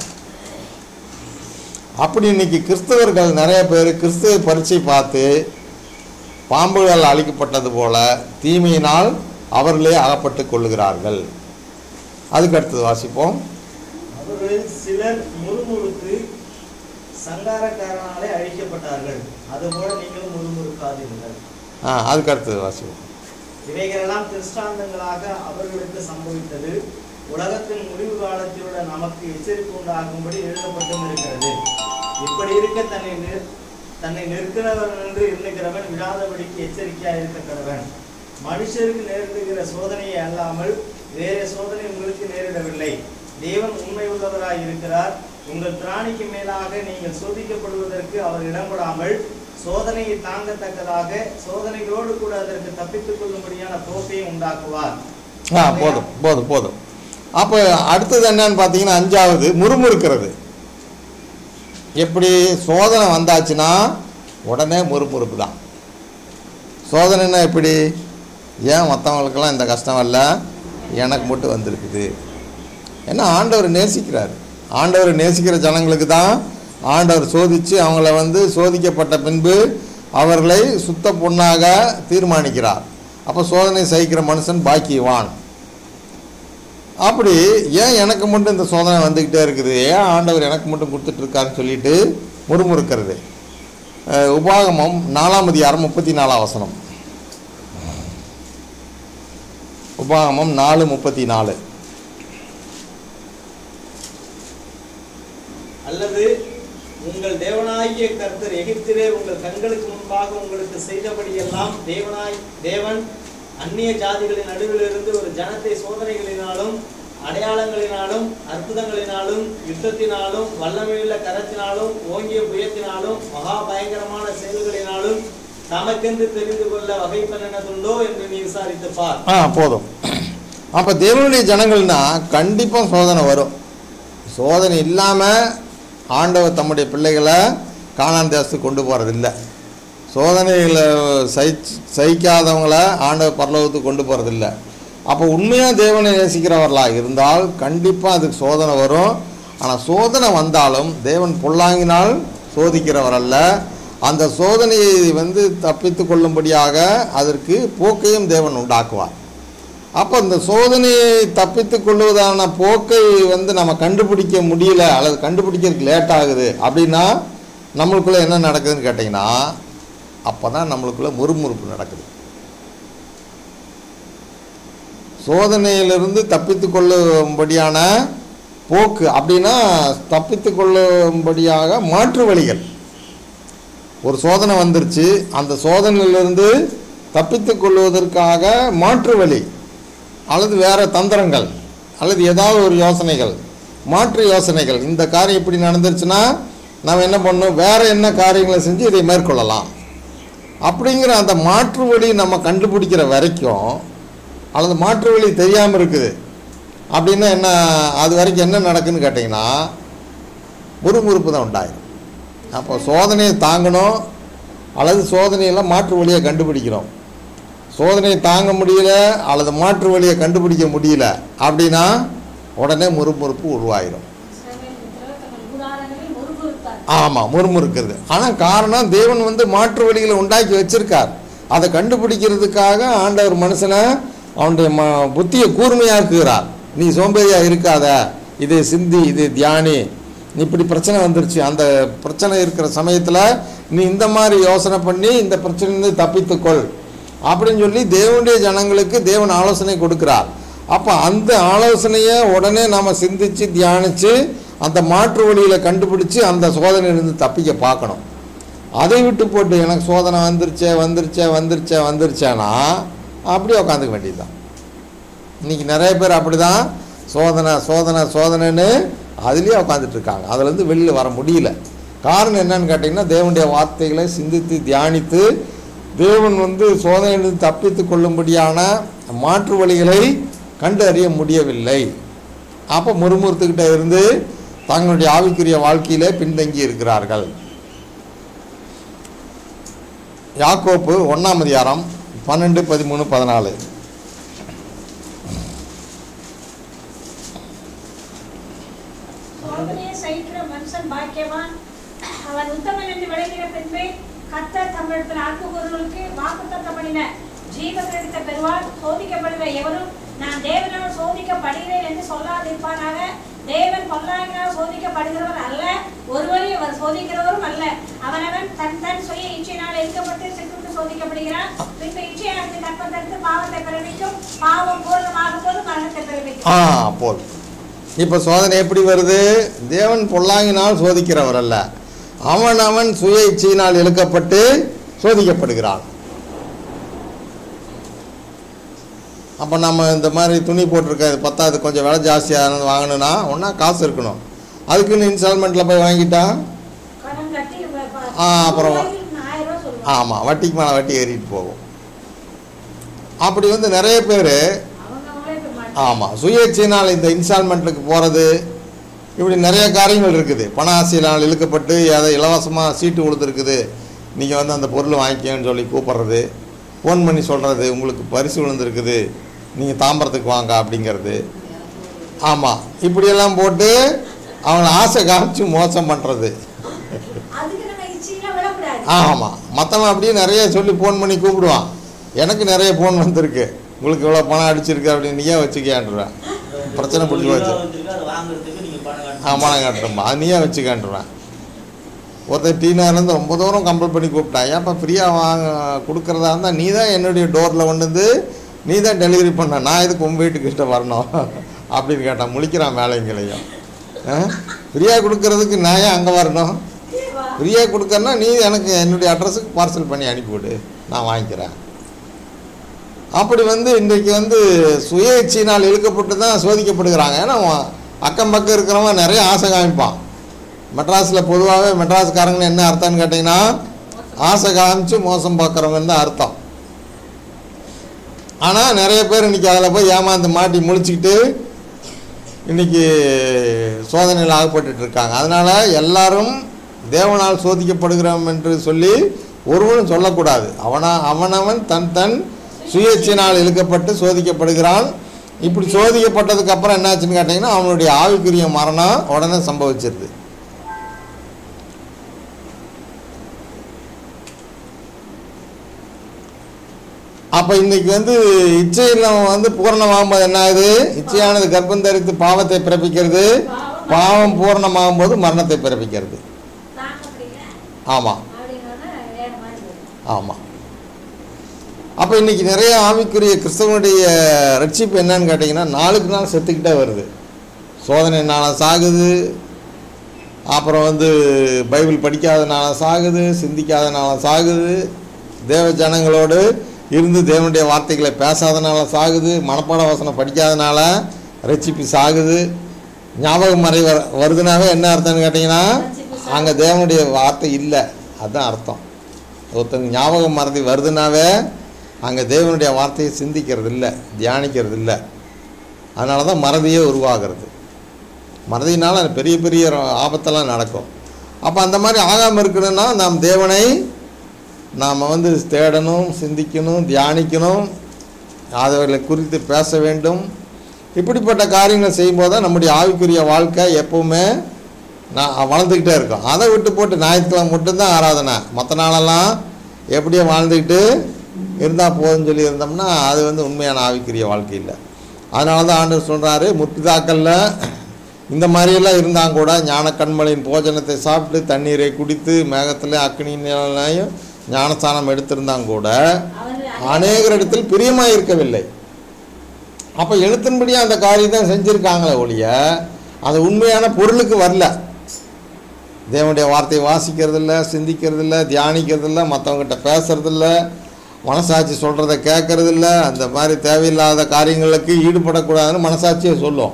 அப்படி இன்னைக்கு கிறிஸ்தவர்கள் நிறைய பேர் கிறிஸ்துவ பரீட்சை பார்த்து பாம்புகள் அழிக்கப்பட்டது போல தீமையினால் அவர்களே அகப்பட்டு கொள்ளுகிறார்கள் அதுக்கு அடுத்தது வாசிப்போம்
அவர்களில் சிலர் முறுமுறுத்து சங்காரக்காரனாலே அழிக்கப்பட்டார்கள் அதுபோல நீங்களும் முறுமுறுக்காதீர்கள்
ஆ அதுக்கு அடுத்தது வாசிப்போம்
இவைகளெல்லாம் திருஷ்டாந்தங்களாக அவர்களுக்கு சம்பவித்தது உலகத்தின் முடிவு காலத்திலுள்ள நமக்கு எச்சரிப்பு உண்டாகும்படி எழுதப்பட்டும் இருக்கிறது இப்படி இருக்க தன்னை நிர் தன்னை நிற்கிறவன் என்று எண்ணுகிறவன் விடாதபடிக்கு எச்சரிக்கையாக இருக்க கடவன் மனுஷருக்கு நேரிடுகிற சோதனையை அல்லாமல் வேற சோதனை உங்களுக்கு நேரிடவில்லை தேவன் உண்மை உள்ளவராய் இருக்கிறார் உங்கள் திராணிக்கு மேலாக நீங்கள் சோதிக்கப்படுவதற்கு அவர் இடம்படாமல் சோதனையை தாங்கத்தக்கதாக சோதனைகளோடு கூட அதற்கு தப்பித்துக் கொள்ளும்படியான போக்கையை உண்டாக்குவார்
ஆ போதும் போதும் போதும் அப்போ அடுத்தது என்னன்னு பார்த்தீங்கன்னா அஞ்சாவது முறுமுறுக்கிறது எப்படி சோதனை வந்தாச்சுன்னா உடனே முறுமுறுப்பு தான் சோதனைன்னா எப்படி ஏன் மற்றவங்களுக்கெல்லாம் இந்த கஷ்டம் வரல எனக்கு மட்டும் வந்திருக்குது ஏன்னா ஆண்டவர் நேசிக்கிறார் ஆண்டவர் நேசிக்கிற ஜனங்களுக்கு தான் ஆண்டவர் சோதித்து அவங்கள வந்து சோதிக்கப்பட்ட பின்பு அவர்களை சுத்த பொண்ணாக தீர்மானிக்கிறார் அப்போ சோதனை சகிக்கிற மனுஷன் பாக்கியவான் அப்படி ஏன் எனக்கு மட்டும் இந்த சோதனை வந்துக்கிட்டே இருக்குது ஏன் ஆண்டவர் எனக்கு மட்டும் கொடுத்துட்ருக்காருன்னு சொல்லிட்டு முறுமுறுக்கிறது அஹ் உபாகமம் நாலாம் அதிகாரம் முப்பத்தி நாலாம் வசனம் உபாகமம் நாலு முப்பத்தி நாலு
அல்லது உங்கள் தேவனாகிய கர்த்தர் எகிப்திலே உங்கள் கண்களுக்கு முன்பாக உங்களுக்கு செய்தபடியெல்லாம் தேவனாய் தேவன் அந்நிய ஜாதிகளின் நடுவிலிருந்து ஒரு ஜனத்தை சோதனைகளினாலும் அடையாளங்களினாலும் அற்புதங்களினாலும் யுத்தத்தினாலும் வல்லமையுள்ள கரத்தினாலும் ஓங்கிய புயத்தினாலும் மகா பயங்கரமான செயல்களினாலும் தமக்கென்று தெரிந்து கொள்ள வகை பண்ணினதுண்டோ என்று நீ விசாரித்து பார்
ஆ போதும் அப்போ தேவனுடைய ஜனங்கள்னா கண்டிப்பாக சோதனை வரும் சோதனை இல்லாமல் ஆண்டவர் தம்முடைய பிள்ளைகளை காணான் தேசத்துக்கு கொண்டு போகிறதில்ல சோதனைகளை சகிச்சு சகிக்காதவங்கள ஆண்டவர் பரலோகத்துக்கு கொண்டு போகிறதில்ல அப்போ உண்மையாக தேவனை நேசிக்கிறவர்களாக இருந்தால் கண்டிப்பாக அதுக்கு சோதனை வரும் ஆனால் சோதனை வந்தாலும் தேவன் பொல்லாங்கினால் சோதிக்கிறவர் அல்ல அந்த சோதனையை வந்து தப்பித்து கொள்ளும்படியாக அதற்கு போக்கையும் தேவன் உண்டாக்குவார் அப்போ இந்த சோதனையை தப்பித்து கொள்வதான போக்கை வந்து நம்ம கண்டுபிடிக்க முடியல அல்லது கண்டுபிடிக்கிறதுக்கு லேட் ஆகுது அப்படின்னா நம்மளுக்குள்ளே என்ன நடக்குதுன்னு கேட்டிங்கன்னா அப்போ தான் நம்மளுக்குள்ளே முறுமுறுப்பு நடக்குது சோதனையிலிருந்து தப்பித்து கொள்ளும்படியான போக்கு அப்படின்னா தப்பித்து கொள்ளும்படியாக மாற்று வழிகள் ஒரு சோதனை வந்துருச்சு அந்த சோதனையிலிருந்து தப்பித்து கொள்வதற்காக மாற்று வழி அல்லது வேறு தந்திரங்கள் அல்லது ஏதாவது ஒரு யோசனைகள் மாற்று யோசனைகள் இந்த காரியம் இப்படி நடந்துருச்சுன்னா நாம் என்ன பண்ணணும் வேறு என்ன காரியங்களை செஞ்சு இதை மேற்கொள்ளலாம் அப்படிங்கிற அந்த மாற்று வழி நம்ம கண்டுபிடிக்கிற வரைக்கும் அல்லது மாற்று வழி தெரியாமல் இருக்குது அப்படின்னா என்ன அது வரைக்கும் என்ன நடக்குன்னு கேட்டிங்கன்னா முறுமுறுப்பு தான் உண்டாயிரும் அப்போ சோதனையை தாங்கணும் அல்லது சோதனையெல்லாம் மாற்று வழியை கண்டுபிடிக்கிறோம் சோதனையை தாங்க முடியல அல்லது மாற்று வழியை கண்டுபிடிக்க முடியல அப்படின்னா உடனே முறுமுறுப்பு உருவாயிரும்
கூடாரங்களில் முறுமுறுத்தார்
ஆமாம் முறுமுறுக்கிறது ஆனால் காரணம் தேவன் வந்து மாற்று வழிகளை உண்டாக்கி வச்சிருக்கார் அதை கண்டுபிடிக்கிறதுக்காக ஆண்டவர் மனுஷனை அவனுடைய ம புத்தியை கூர்மையாக்குகிறார் நீ சோம்பேறியா இருக்காத இதை சிந்தி இதை தியானி நீ இப்படி பிரச்சனை வந்துருச்சு அந்த பிரச்சனை இருக்கிற சமயத்தில் நீ இந்த மாதிரி யோசனை பண்ணி இந்த பிரச்சனையிலிருந்து தப்பித்துக்கொள் அப்படின்னு சொல்லி தேவனுடைய ஜனங்களுக்கு தேவன் ஆலோசனை கொடுக்கிறார் அப்போ அந்த ஆலோசனையை உடனே நாம் சிந்திச்சு தியானித்து அந்த மாற்று வழியில் கண்டுபிடிச்சு அந்த சோதனையிலிருந்து தப்பிக்க பார்க்கணும் அதை விட்டு போட்டு எனக்கு சோதனை வந்துருச்சே வந்துருச்சே வந்துருச்சே வந்துருச்சேனா அப்படியே உட்காந்துக்க வேண்டியதுதான் இன்றைக்கி நிறைய பேர் அப்படி தான் சோதனை சோதனை சோதனைன்னு அதுலேயே உட்காந்துட்டு இருக்காங்க அதுலேருந்து வெளியில் வர முடியல காரணம் என்னன்னு கேட்டிங்கன்னா தேவனுடைய வார்த்தைகளை சிந்தித்து தியானித்து தேவன் வந்து சோதனையிலிருந்து தப்பித்து கொள்ளும்படியான மாற்று வழிகளை கண்டு அறிய முடியவில்லை அப்போ முறுமுறுத்துக்கிட்ட இருந்து தங்களுடைய ஆவிக்குரிய வாழ்க்கையிலே பின்தங்கி இருக்கிறார்கள் யாக்கோப்பு ஒன்றாம் அதிகாரம் பன்னெண்டு பதிமூணு பதினாலு
சோதனையை சகிக்கிற மனுஷன் பாக்கியவான் அவன் உத்தமன் என்று விளங்கின பின்பு கர்த்தர் தம்மிடத்தில் அன்புகூறுகளுக்கு வாக்குத்தத்தம் பண்ணின ஜீவ கிரகத்தை பெறுவார் சோதிக்கப்படுகிற எவரும் நான் தேவனால் சோதிக்கப்படுகிறேன் என்று சொல்லாதிருப்பானாக தேவன் பொல்லாங்கினால் சோதிக்கப்படுகிறவர் அல்ல ஒருவரை அவர் சோதிக்கிறவரும் அல்ல அவனவன் தன் தன் சுய இச்சையினால் இருக்கப்பட்டு சிக்குண்டு சோதிக்கப்படுகிறான் பின்பு இச்சையானது கற்பத்தெடுத்து பாவத்தை பிறப்பிக்கும் பாவம் பூர்ணமாகும் போது மரணத்தை பிறப்பிக்கும்
ஆ போல் இப்போ சோதனை எப்படி வருது தேவன் பொல்லாங்கினால் சோதிக்கிறவர் அல்ல அவன் அவன் சுய இச்சையினால் இழுக்கப்பட்டு சோதிக்கப்படுகிறான் அப்போ நம்ம இந்த மாதிரி துணி போட்டிருக்க இது பத்தாது கொஞ்சம் விலை ஜாஸ்தியாக வாங்கணும்னா ஒன்றா காசு இருக்கணும் அதுக்குன்னு இன்ஸ்டால்மெண்ட்டில் போய் வாங்கிட்டா
கடன் கட்டி வ- வ-
ஆ, அப்புறம்
ரூபாய்க்கு ஆயிரம் ரூபாய் சொல்லுவாங்க
ஆமாம் வட்டிக்கு மேலே வட்டி ஏறிட்டு போகும் அப்படி வந்து நிறைய பேர்
அவங்க அவங்களே இப்ப மாட்டாங்க
ஆமாம் சுயேட்சையினால் இந்த இன்ஸ்டால்மெண்ட்டுக்கு போகிறது இப்படி நிறைய காரியங்கள் இருக்குது பண ஆசையினால் இழுக்கப்பட்டு அதை இலவசமாக சீட்டு கொடுத்துருக்குது நீங்கள் வந்து அந்த பொருள் வாங்கிக்கன்னு சொல்லி கூப்பிட்றது ஃபோன் பண்ணி சொல்கிறது உங்களுக்கு பரிசு விழுந்திருக்குது நீங்கள் தாம்பரத்துக்கு வாங்க அப்படிங்கிறது ஆமாம் இப்படியெல்லாம் போட்டு அவங்கள ஆசை காமிச்சு மோசம் பண்ணுறது
அதுக்கு நம்ம இச்சையெல்லாம் விடக்கூடாது
ஆமாம் மற்றவன் அப்படியே நிறைய சொல்லி ஃபோன் பண்ணி கூப்பிடுவான் எனக்கு நிறைய ஃபோன் வந்திருக்கு உங்களுக்கு இவ்வளோ பணம் அடிச்சிருக்கு அப்படின்னு நீயே வச்சுக்கியான்றேன் பிரச்சனை பிடிச்சி வச்சு
வச்சிருக்கு அதை வாங்குறதுக்கு நீங்க பணம்
ஆ பணம் கட்டணுமா அது நீயே வச்சுக்கன்றுவேன் ஒருத்தர் டீனர்லேருந்து ரொம்ப தூரம் கம்பல் பண்ணி கூப்பிட்டான் ஏன்ப்பா ஃப்ரீயாக வாங்க கொடுக்குறதா இருந்தால் நீ தான் என்னுடைய டோரில் கொண்டு வந்து நீ தான் டெலிவரி பண்ண நான் எதுக்கு உங்கள் வீட்டுக்கிட்ட வரணும் அப்படின்னு கேட்டான் முழிக்கிறான் மேலைங்களையும் ஃப்ரீயாக கொடுக்கறதுக்கு நான் ஏன் அங்கே வரணும் ஃப்ரீயாக கொடுக்கறனா நீ எனக்கு என்னுடைய அட்ரஸுக்கு பார்சல் பண்ணி அனுப்பிவிடு நான் வாங்கிக்கிறேன் அப்படி வந்து இன்றைக்கு வந்து சுய இச்சையினால் இழுக்கப்பட்டு தான் சோதிக்கப்படுகிறாங்க ஏன்னா அவன் அக்கம் பக்கம் இருக்கிறவன் நிறைய ஆசை காமிப்பான் மெட்ராஸில் பொதுவாகவே மெட்ராஸ்காரங்கன்னு என்ன அர்த்தம்னு கேட்டிங்கன்னா ஆசை காமிச்சு மோசம் பார்க்குறவங்கன்னு தான் அர்த்தம் ஆனால் நிறைய பேர் இன்றைக்கி அதில் போய் ஏமாந்து மாட்டி முழிச்சுக்கிட்டு இன்றைக்கி சோதனையில் ஆகப்பட்டுட்டு இருக்காங்க அதனால் எல்லாரும் தேவனால் சோதிக்கப்படுகிறோம் என்று சொல்லி ஒருவனும் சொல்லக்கூடாது அவனா அவனவன் தன் தன் சுயேட்சையினால் இழுக்கப்பட்டு சோதிக்கப்படுகிறான் இப்படி சோதிக்கப்பட்டதுக்கு அப்புறம் என்னாச்சுன்னு கேட்டிங்கன்னா அவனுடைய ஆவிக்குரிய மரணம் உடனே சம்பவிச்சிருது அப்போ இன்னைக்கு வந்து இச்சையில் வந்து பூரணமாகும்போது என்ன ஆகுது இச்சையானது கர்ப்பம் தரித்து பாவத்தை பிறப்பிக்கிறது பாவம் பூரணமாகும் போது மரணத்தை பிறப்பிக்கிறது
தாங்க முடியல
ஆமாம்
அப்படின்னா வேற மாதிரி போகும்.
ஆமாம் அப்போ இன்னைக்கு நிறைய ஆவிக்குரிய கிறிஸ்தவனுடைய ரட்சிப்பு என்னன்னு கேட்டிங்கன்னா நாளுக்கு நாள் செத்துக்கிட்டே வருது சோதனைனால சாகுது அப்புறம் வந்து பைபிள் படிக்காதனால சாகுது சிந்திக்காதனால சாகுது தேவ ஜனங்களோடு இருந்து தேவனுடைய வார்த்தைகளை பேசாதனால சாகுது மனப்பாட வசனம் படிக்காதனால ரட்சிப்பு சாகுது ஞாபகம் மறை வர வருதுனாவே என்ன அர்த்தம்னு கேட்டிங்கன்னா அங்கே தேவனுடைய வார்த்தை இல்லை அதுதான் அர்த்தம் ஒருத்தங்க ஞாபகம் மறதி வருதுனாவே அங்கே தேவனுடைய வார்த்தையை சிந்திக்கிறது இல்லை தியானிக்கிறது இல்லை அதனால தான் மறதியே உருவாகிறது மறதியினால் பெரிய பெரிய ஆபத்தெல்லாம் நடக்கும் அப்போ அந்த மாதிரி ஆகாமல் இருக்கணும்னா நாம் தேவனை நாம் வந்து தேடணும் சிந்திக்கணும் தியானிக்கணும் அதை குறித்து பேச வேண்டும் இப்படிப்பட்ட காரியங்களை செய்யும்போது தான் நம்முடைய ஆவிக்குரிய வாழ்க்கை எப்பவுமே நான் வளர்ந்துக்கிட்டே இருக்கும் அதை விட்டு போட்டு ஞாயிற்றுக்கிழமை மட்டும்தான் ஆராதனை மற்ற நாளெல்லாம் எப்படியோ வாழ்ந்துக்கிட்டு இருந்தால் போதும்னு சொல்லி இருந்தோம்னா அது வந்து உண்மையான ஆவிக்குரிய வாழ்க்கை இல்லை அதனால தான் ஆண்டவர் சொல்கிறாரு முற்பிதாக்களில் இந்த மாதிரியெல்லாம் இருந்தாங்க கூட ஞான கண்மலையின் போஜனத்தை சாப்பிட்டு தண்ணீரை குடித்து மேகத்தில் அக்னியிலையும் ஞானஸ்தானம் எடுத்திருந்தாங்க கூட
அவர்கள்
அநேகர் இடத்தில் பிரியமாக இருக்கவில்லை அப்போ எழுத்தின்படியே அந்த காரியம் தான் செஞ்சுருக்காங்களே ஒழிய அது உண்மையான பொருளுக்கு வரல தேவனுடைய வார்த்தையை வாசிக்கிறதில்ல சிந்திக்கிறதில்ல தியானிக்கிறதில்ல மற்றவங்ககிட்ட பேசுறதில்ல மனசாட்சி சொல்கிறத கேட்கறதில்ல அந்த மாதிரி தேவையில்லாத காரியங்களுக்கு ஈடுபடக்கூடாதுன்னு மனசாட்சியை சொல்லும்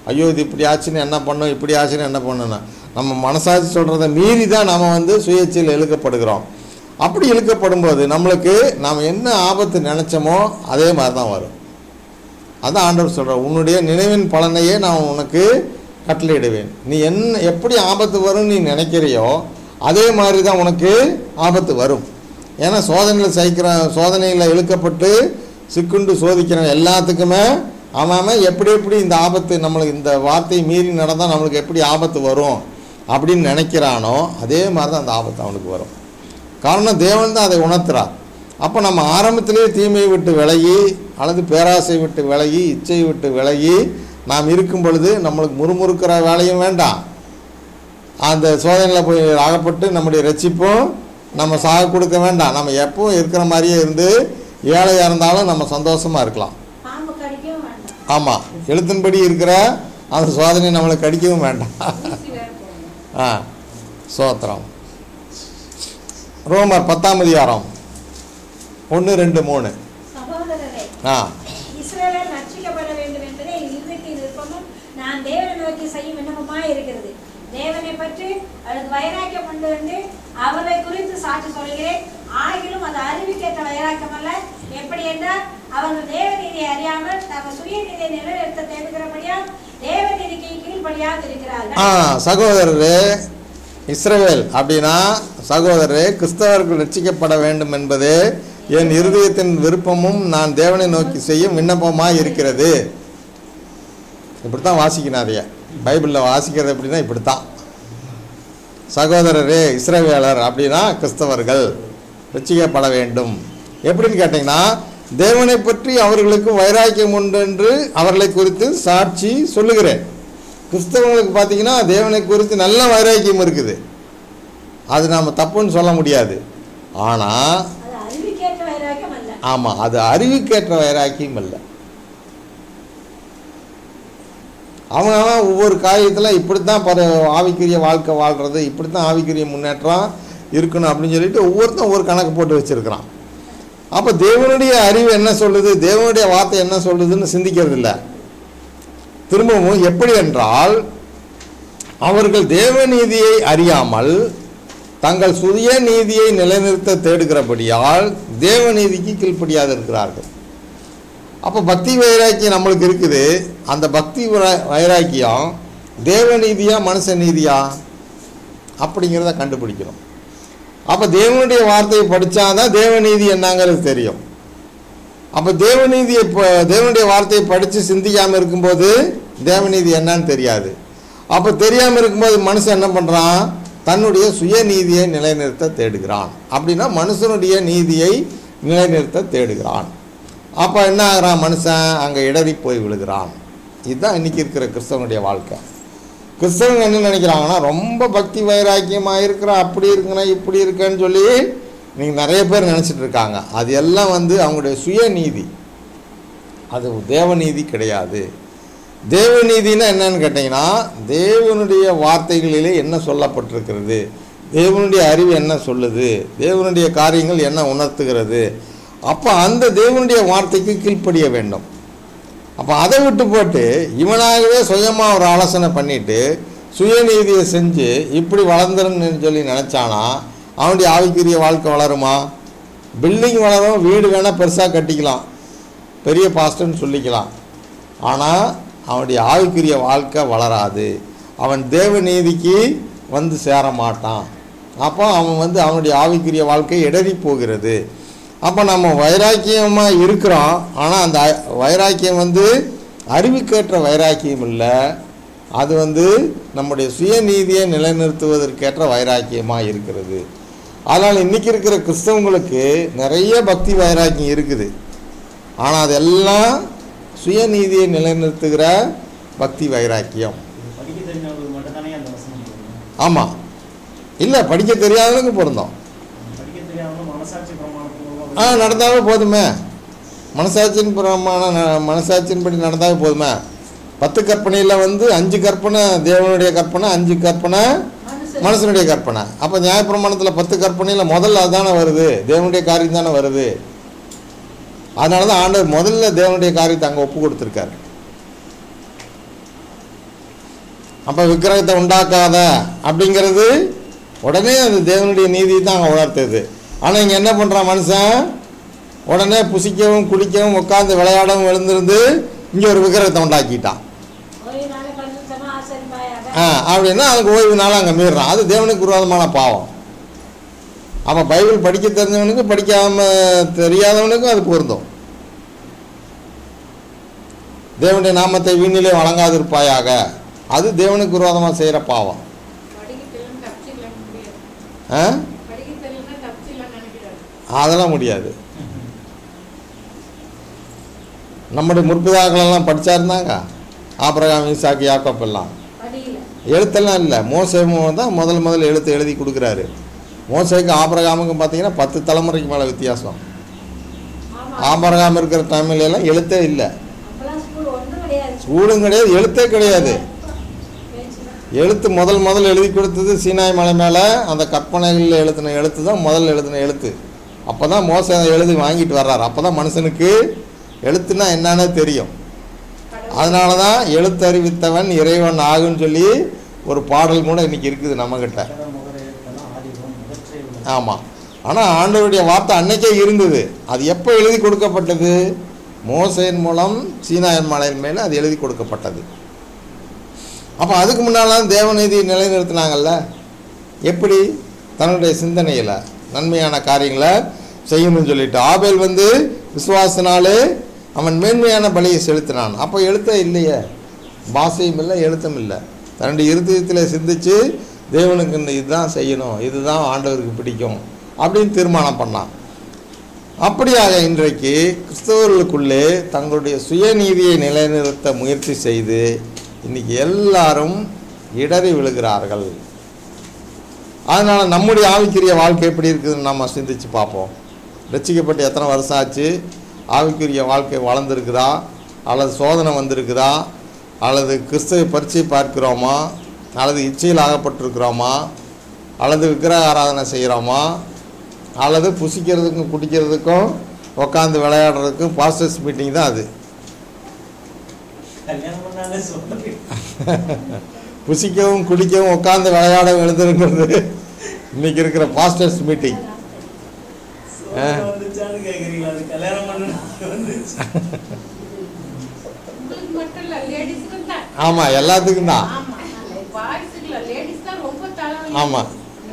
ஐயோ இது இப்படி ஆச்சுன்னு என்ன பண்ணும் இப்படி ஆச்சுன்னு என்ன பண்ணணும் நம்ம மனசாட்சி சொல்கிறத மீறி தான் நம்ம வந்து சுயேட்சையில் இழுக்கப்படுகிறோம் அப்படி இழுக்கப்படும்போது நம்மளுக்கு நாம் என்ன ஆபத்து நினச்சோமோ அதே மாதிரி தான் வரும் அதான் ஆண்டவர் சொல்கிறார் உன்னுடைய நினைவின் பலனையே நான் உனக்கு கட்டளையிடுவேன் நீ என்ன எப்படி ஆபத்து வரும்னு நீ நினைக்கிறியோ அதே மாதிரி தான் உனக்கு ஆபத்து வரும் ஏன்னா சோதனையில் சகிக்கிற சோதனையில் இழுக்கப்பட்டு சிக்குண்டு சோதிக்கிற எல்லாத்துக்குமே அவன் அவன் எப்படி எப்படி இந்த ஆபத்து நம்மளுக்கு இந்த வார்த்தையை மீறி நடந்தால் நம்மளுக்கு எப்படி ஆபத்து வரும் அப்படின்னு நினைக்கிறானோ அதே மாதிரி தான் அந்த ஆபத்து அவனுக்கு வரும் காரணம் தேவன் தான் அதை உணர்த்துறார் அப்போ நம்ம ஆரம்பத்திலேயே தீமையை விட்டு விலகி அல்லது பேராசை விட்டு விலகி இச்சை விட்டு விலகி நாம் இருக்கும் பொழுது நம்மளுக்கு முறுமுறுக்கிற வேலையும் வேண்டாம் அந்த சோதனையில் போய் ஆகப்பட்டு நம்முடைய ரட்சிப்பும் நம்ம சாக கொடுக்க வேண்டாம் நம்ம எப்பவும் இருக்கிற மாதிரியே இருந்து ஏழையாக இருந்தாலும் நம்ம சந்தோஷமாக இருக்கலாம்
பாம்பு கடிக்கவும் வேண்டாம்
ஆமாம் எழுத்தின்படி இருக்கிற அந்த சோதனை நம்மளை கடிக்கவும் வேண்டாம்
ஊசி வேற போடணும்
ஆ சோத்திரம் ரோமர் பத்தாம் அதிகாரம் ஒன்று ரெண்டு மூணு
சகோதரரே
ஆ
இஸ்ரவேல் ரட்சிக்கப்பட வேண்டும் என்பதே என் இருதயத்தின் விருப்பமும் நான் தேவனை நோக்கி செய்யும் விண்ணப்பமாய் இருக்கிறது தேவனை பற்றி அல்லது வைராக்கியம் கொண்டு வந்து அவரை குறித்து சாட்சி சொல்கிறேன் ஆகிலும் அது அறிவிக்கேற்ற வைராக்கியம் அல்ல எப்படி என்றால் அவர்கள் தேவநீதியை அறியாமல் தங்கள் சுயநீதியை நிலைநிறுத்த தேடுகிறபடியால் தேவநீதிக்கு கீழ்ப்படியாக
ஆ
இருக்கிறார்கள்
சகோதரரே இஸ்ரவேல் அப்படின்னா சகோதரரே கிறிஸ்தவர்கள் ரட்சிக்கப்பட வேண்டும் என்பது என் இருதயத்தின் விருப்பமும் நான் தேவனை நோக்கி செய்யும் விண்ணப்பமாக இருக்கிறது இப்படித்தான் வாசிக்கணும் அதைய பைபிளில் வாசிக்கிறது எப்படின்னா இப்படித்தான் சகோதரரே இஸ்ரவேலர் அப்படின்னா கிறிஸ்தவர்கள் ரட்சிக்கப்பட வேண்டும் எப்படின்னு கேட்டிங்கன்னா தேவனை பற்றி அவர்களுக்கு வைராக்கியம் உண்டு என்று அவர்களை குறித்து சாட்சி சொல்லுகிறேன் கிறிஸ்தவங்களுக்கு பார்த்தீங்கன்னா தேவனை குறித்து நல்ல வைராக்கியம் இருக்குது அது நாம் தப்புன்னு சொல்ல முடியாது ஆனால்
அது அறிவிக்கேற்ற வைராக்கியம் அல்ல
ஆமாம் அது அறிவுக்கேற்ற வைராக்கியம் இல்லை அவங்க அவன் ஒவ்வொரு காரியத்தில் இப்படி தான் பர ஆவிக்குரிய வாழ்க்கை வாழ்கிறது இப்படி தான் ஆவிக்குரிய முன்னேற்றம் இருக்கணும் அப்படின்னு சொல்லிட்டு ஒவ்வொருத்தன் ஒவ்வொரு கணக்கு போட்டு வச்சுருக்கிறான் அப்போ தேவனுடைய அறிவு என்ன சொல்லுது தேவனுடைய வார்த்தை என்ன சொல்லுதுன்னு சிந்திக்கிறது இல்லை திரும்பவும் எப்படி என்றால் அவர்கள் தேவநீதியை அறியாமல் தங்கள் சுய நீதியை நிலைநிறுத்த தேடுகிறபடியால் தேவநீதிக்கு கீழ்ப்படியாது இருக்கிறார்கள் அப்போ பக்தி வைராக்கியம் நம்மளுக்கு இருக்குது அந்த பக்தி வைரா- வைராக்கியம் தேவநீதியா மனுஷ நீதியா அப்படிங்கிறத கண்டுபிடிக்கணும் அப்போ தேவனுடைய வார்த்தையை படித்தாதான் தேவநீதி என்னங்கிறது தெரியும் அப்போ தேவநீதியை ப- தேவனுடைய வார்த்தையை படித்து சிந்திக்காமல் இருக்கும்போது தேவநீதி என்னன்னு தெரியாது அப்போ தெரியாமல் இருக்கும்போது மனுஷன் என்ன பண்ணுறான் தன்னுடைய சுயநீதியை நிலைநிறுத்த தேடுகிறான் அப்படின்னா மனுஷனுடைய நீதியை நிலைநிறுத்த தேடுகிறான் அப்போ என்ன ஆகுறான் மனுஷன் அங்கே இடறி போய் விழுகிறான் இதுதான் இன்னைக்கு இருக்கிற கிறிஸ்தவனுடைய வாழ்க்கை கிறிஸ்தவங்க என்ன நினைக்கிறாங்கன்னா ரொம்ப பக்தி வைராக்கியமாக இருக்கிறான் அப்படி இருக்கிறேன் இப்படி இருக்கேன்னு சொல்லி நீங்கள் நிறைய பேர் நினச்சிட்டு இருக்காங்க அது எல்லாம் வந்து அவங்களுடைய சுயநீதி அது தேவநீதி கிடையாது தேவநீதினா என்னன்னு கேட்டிங்கன்னா தேவனுடைய வார்த்தைகளிலே என்ன சொல்லப்பட்டிருக்கிறது தேவனுடைய அறிவு என்ன சொல்லுது தேவனுடைய காரியங்கள் என்ன உணர்த்துகிறது அப்போ அந்த தேவனுடைய வார்த்தைக்கு கீழ்ப்படிய வேண்டும் அப்போ அதை விட்டு போட்டு இவனாகவே சுயமாக ஒரு ஆலோசனை பண்ணிட்டு சுயநீதியை செஞ்சு இப்படி வளர்ந்துருன்னு சொல்லி நினச்சானா அவனுடைய ஆவிக்குரிய வாழ்க்கை வளருமா பில்டிங் வளரும் வீடு வேணால் பெருசாக கட்டிக்கலாம் பெரிய பாஸ்டர்னு சொல்லிக்கலாம் ஆனால் அவனுடைய ஆவிக்குரிய வாழ்க்கை வளராது அவன் தேவ நீதிக்கு வந்து சேர மாட்டான் அப்போ அவன் வந்து அவனுடைய ஆவிக்குரிய வாழ்க்கை இடறி போகிறது அப்போ நம்ம வைராக்கியமாக இருக்கிறோம் ஆனால் அந்த அ- வைராக்கியம் வந்து அறிவுக்கேற்ற வைராக்கியம் இல்லை அது வந்து நம்முடைய சுயநீதியை நிலைநிறுத்துவதற்கேற்ற வைராக்கியமாக இருக்கிறது அதனால் இன்றைக்கி இருக்கிற கிறிஸ்தவங்களுக்கு நிறைய பக்தி வைராக்கியம் இருக்குது ஆனால் அதெல்லாம் சுயநீதியை நிலைநிறுத்துகிற பக்தி வைராக்கியம்
இது படிக்க தெரிஞ்சவங்களுக்கு மட்டும்தானே அந்த வசனம் பொருந்தும்.
ஆமாம் இல்லை படிக்க தெரியாதவனுக்கு பொருந்தோம்
படிக்க தெரியாதவங்க மனசாட்சி பிரமாணத்தின்
ஆ
மூலமா
நடந்தாவே போதுமே மனசாட்சியின் பிரமாண ந- மனசாட்சியின்படி நடந்தாவே போதுமே பத்து கற்பனையில் வந்து அஞ்சு கற்பனை தேவனுடைய கற்பனை அஞ்சு கற்பனை
மனுஷன்
மனுஷனுடைய கற்பனை அப்போ நியாயப்பிரமாணத்தில் பத்து கற்பனையில் முதல்ல அதுதானே வருது தேவனுடைய காரியம் தானே வருது அதனால தான் ஆண்டவர் முதல்ல தேவனுடைய காரியத்தை அங்கே ஒப்பு கொடுத்துருக்காரு அப்போ விக்கிரகத்தை உண்டாக்காத அப்படிங்கிறது உடனே அது தேவனுடைய நீதி தான் அங்கே உணர்த்துது ஆனால் இங்கே என்ன பண்ணுறான் மனுஷன் உடனே புசிக்கவும் குளிக்கவும் உட்காந்து விளையாடவும் எழுந்திருந்து இங்கே ஒரு விக்கிரகத்தை உண்டாக்கிட்டான்
ஓய்வு நாளை பரிசுத்தமா ஆசரிப்பாயாக
ஆ அப்படின்னா அதுக்கு ஓய்வு நாள் அங்கே மீறுறான் அது தேவனுக்கு விரோதமான பாவம் அப்போ பைபிள் படிக்க தெரிஞ்சவனுக்கு படிக்காம தெரியாதவனுக்கும் அது பொருந்தும் தேவனுடைய நாமத்தை வீணிலே வழங்காதிருப்பாயாக அது தேவனுக்கு விரோதமாக செய்கிற பாவம்
படிக்கட்டெல்லாம் தப்பிச்சிடலாம் முடியாது
ஆ
படிக்கட்டெல்லாம் தப்பிச்சிடலாம் நினைக்கிறாரு
அதெல்லாம் முடியாது நம்முடைய முற்பிதாக்களெல்லாம் படிச்சா இருந்தாங்க ஆபிரகாம் ஈசாக்கு யாக்கோப் எல்லாம்
படியில
எழுத்தெல்லாம் இல்லை மோசேமோ தான் முதல் முதல்ல எழுத்து எழுதி கொடுக்குறாரு மோசேக்கு ஆபரகாமுக்கும் பார்த்தீங்கன்னா பத்து தலைமுறைக்கு மேலே வித்தியாசம்
ஆமா
ஆபரகாம் இருக்கிற டைம்ல எல்லாம் எழுத்தே இல்லை
அப்பெல்லாம் ஸ்கூல் ஒண்ணும் கிடையாது
ஸ்கூலும் கிடையாது எழுத்தே கிடையாது
பேச்சுதான்.
எழுத்து முதல் முதல் எழுதி கொடுத்தது சீனாய் மலை மேலே அந்த கற்பனைகளில் எழுதின எழுத்து தான் முதல் எழுதின எழுத்து அப்போ தான் மோச எழுதி வாங்கிட்டு வர்றாரு அப்போ தான் மனுஷனுக்கு எழுத்துனா என்னன்னு தெரியும் அதனால தான் எழுத்தறிவித்தவன் இறைவன் ஆகுன்னு சொல்லி ஒரு பாடல் கூட இன்னைக்கு இருக்குது நம்மக்கிட்ட
அக்ஷர முகர எழுத்தெல்லாம் ஆதிபம் முதற்றே உள்ளது
ஆமாம் ஆனால் ஆண்டவருடைய வார்த்தை அன்னைக்கே இருந்தது அது எப்போ எழுதி கொடுக்கப்பட்டது மோசையின் மூலம் சீனாயன் மலையின் மேலே அது எழுதி கொடுக்கப்பட்டது அப்போ அதுக்கு முன்னாலாம் தேவநீதி நிலைநிறுத்தினாங்கல்ல எப்படி தன்னுடைய சிந்தனையில் நன்மையான காரியங்களை செய்யணும்னு சொல்லிட்டு ஆபேல் வந்து விசுவாசனாலே அவன் மேன்மையான பலியை செலுத்தினான் அப்போ எழுத்தே இல்லையே பாசையும் இல்லை எழுத்தும் இல்லை தன்னுடைய இருதயத்தில் சிந்திச்சு தேவனுக்கு இந்த இதுதான் செய்யணும் இதுதான் ஆண்டவருக்கு பிடிக்கும் அப்படின்னு தீர்மானம் பண்ணான் அப்படியாக இன்றைக்கு கிறிஸ்தவர்களுக்குள்ளே தங்களுடைய சுயநீதியை நிலைநிறுத்த முயற்சி செய்து இன்னைக்கு எல்லாரும் இடறி விழுகிறார்கள் அதனால் நம்முடைய ஆவிக்குரிய வாழ்க்கை எப்படி இருக்குதுன்னு நம்ம சிந்திச்சு பார்ப்போம் ரட்சிக்கப்பட்டு எத்தனை வருஷம் ஆச்சு ஆவிக்குரிய வாழ்க்கை வளர்ந்துருக்குதா அல்லது சோதனை வந்திருக்குதா அல்லது கிறிஸ்தவ பரிச்சை பார்க்கிறோமா அல்லது இச்சையில் ஆகப்பட்டிருக்கிறோமா அல்லது விக்கிரக ஆராதனை செய்கிறோமா அல்லது புசிக்கிறதுக்கும் குடிக்கிறதுக்கும் உட்காந்து விளையாடுறதுக்கும் பாஸ்டர்ஸ் மீட்டிங் தான் அது
கல்யாணம் பண்ணாலே சொல்லுங்க
புசிக்கவும் குடிக்கவும் உட்காந்து விளையாடவும் எழுதுங்கிறது இன்னைக்கு இருக்கிற பாஸ்டர்ஸ் மீட்டிங்
சோதனை வந்துச்சான்னு கேக்குறீங்களா அது கல்யாணம் பண்ண வந்துச்சு
உங்களுக்கு மட்டும் இல்ல லேடிஸ்க்கும் தான்
ஆமாம் எல்லாத்துக்கும் தான்
ஆமா பாய்ஸுக்கு இல்ல லேடிஸ் தான் ரொம்ப தலைவலி
ஆமாம்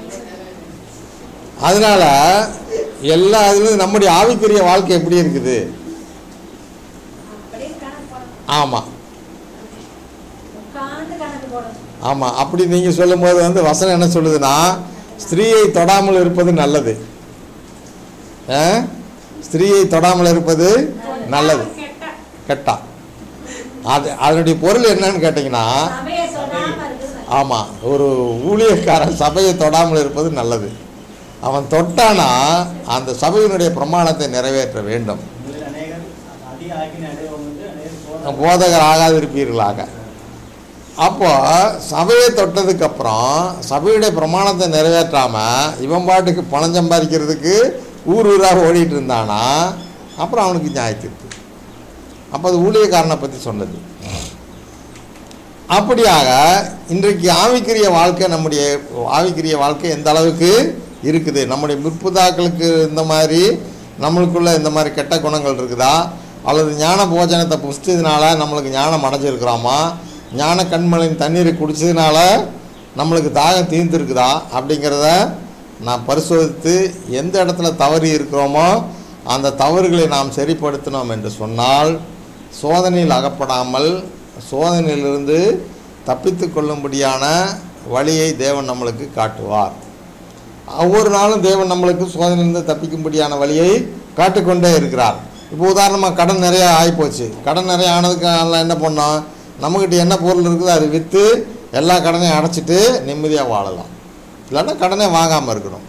அதனால எல்லா இதுலையும் நம்முடைய ஆவிக்குரிய வாழ்க்கை எப்படி இருக்குது
அப்படியே கணக்கு போடணும்
ஆமாம்
உட்கார்ந்து கணக்கு போடணும்
ஆமாம் அப்படி நீங்கள் சொல்லும்போது வந்து வசனம் என்ன சொல்லுதுன்னா ஸ்திரீயை தொடாமல் இருப்பது நல்லது ஆ? ஸ்திரீயை தொடாமல் இருப்பது நல்லது
கெட்டா
கெட்டா அது அதனுடைய பொருள் என்னன்னு கேட்டிங்கன்னா
சபையை சொல்லாம இருக்குது
ஆமாம் ஒரு ஊழியக்காரன் சபையை தொடாமல் இருப்பது நல்லது அவன் தொட்டானா அந்த சபையினுடைய பிரமாணத்தை நிறைவேற்ற வேண்டும்
உங்களில் அநேகர் அதிக ஆக்கின அடையவங்க வந்து அநேகர் போன
போதகர் ஆகாதிருப்பீர்களாக அப்போ சபையை தொட்டதுக்கப்புறம் சபையுடைய பிரமாணத்தை நிறைவேற்றாமல் இவன் பாட்டுக்கு பணம் சம்பாதிக்கிறதுக்கு ஊர் ஊராக ஓடிட்டு இருந்தானா அப்புறம் அவனுக்கு நியாயத்திருக்கு அப்போ அது ஊழியக்காரனை பற்றி சொன்னது அப்படியாக இன்றைக்கு ஆவிக்குரிய வாழ்க்கை நம்முடைய ஆவிக்குரிய வாழ்க்கை எந்த அளவுக்கு இருக்குது நம்முடைய முற்புதாக்களுக்கு இந்த மாதிரி நம்மளுக்குள்ள இந்த மாதிரி கெட்ட குணங்கள் இருக்குதா அல்லது ஞான போஜனத்தை புசிச்சதுனால நம்மளுக்கு ஞானம் அடைஞ்சிருக்கிறோமா ஞான கண்மலையின் தண்ணீரை குடிச்சதுனால நம்மளுக்கு தாகம் தீர்ந்துருக்குதா அப்படிங்கிறத நான் பரிசோதித்து எந்த இடத்துல தவறி இருக்கிறோமோ அந்த தவறுகளை நாம் சரிப்படுத்தினோம் என்று சொன்னால் சோதனையில் அகப்படாமல் சோதனையிலிருந்து தப்பித்து கொள்ளும்படியான வழியை தேவன் நம்மளுக்கு காட்டுவார் ஒவ்வொரு நாளும் தேவன் நம்மளுக்கு சோதனையிலிருந்து தப்பிக்கும்படியான வழியை காட்டிக்கொண்டே இருக்கிறார் இப்போ உதாரணமாக கடன் நிறையா ஆகிப்போச்சு கடன் நிறைய ஆனதுக்கு எல்லாம் என்ன பண்ணோம் நம்மக்கிட்ட என்ன பொருள் இருக்குதோ அதை விற்று எல்லா கடனையும் அடைச்சிட்டு நிம்மதியாக வாழலாம் இல்லைன்னா கடனே வாங்காமல் இருக்கணும்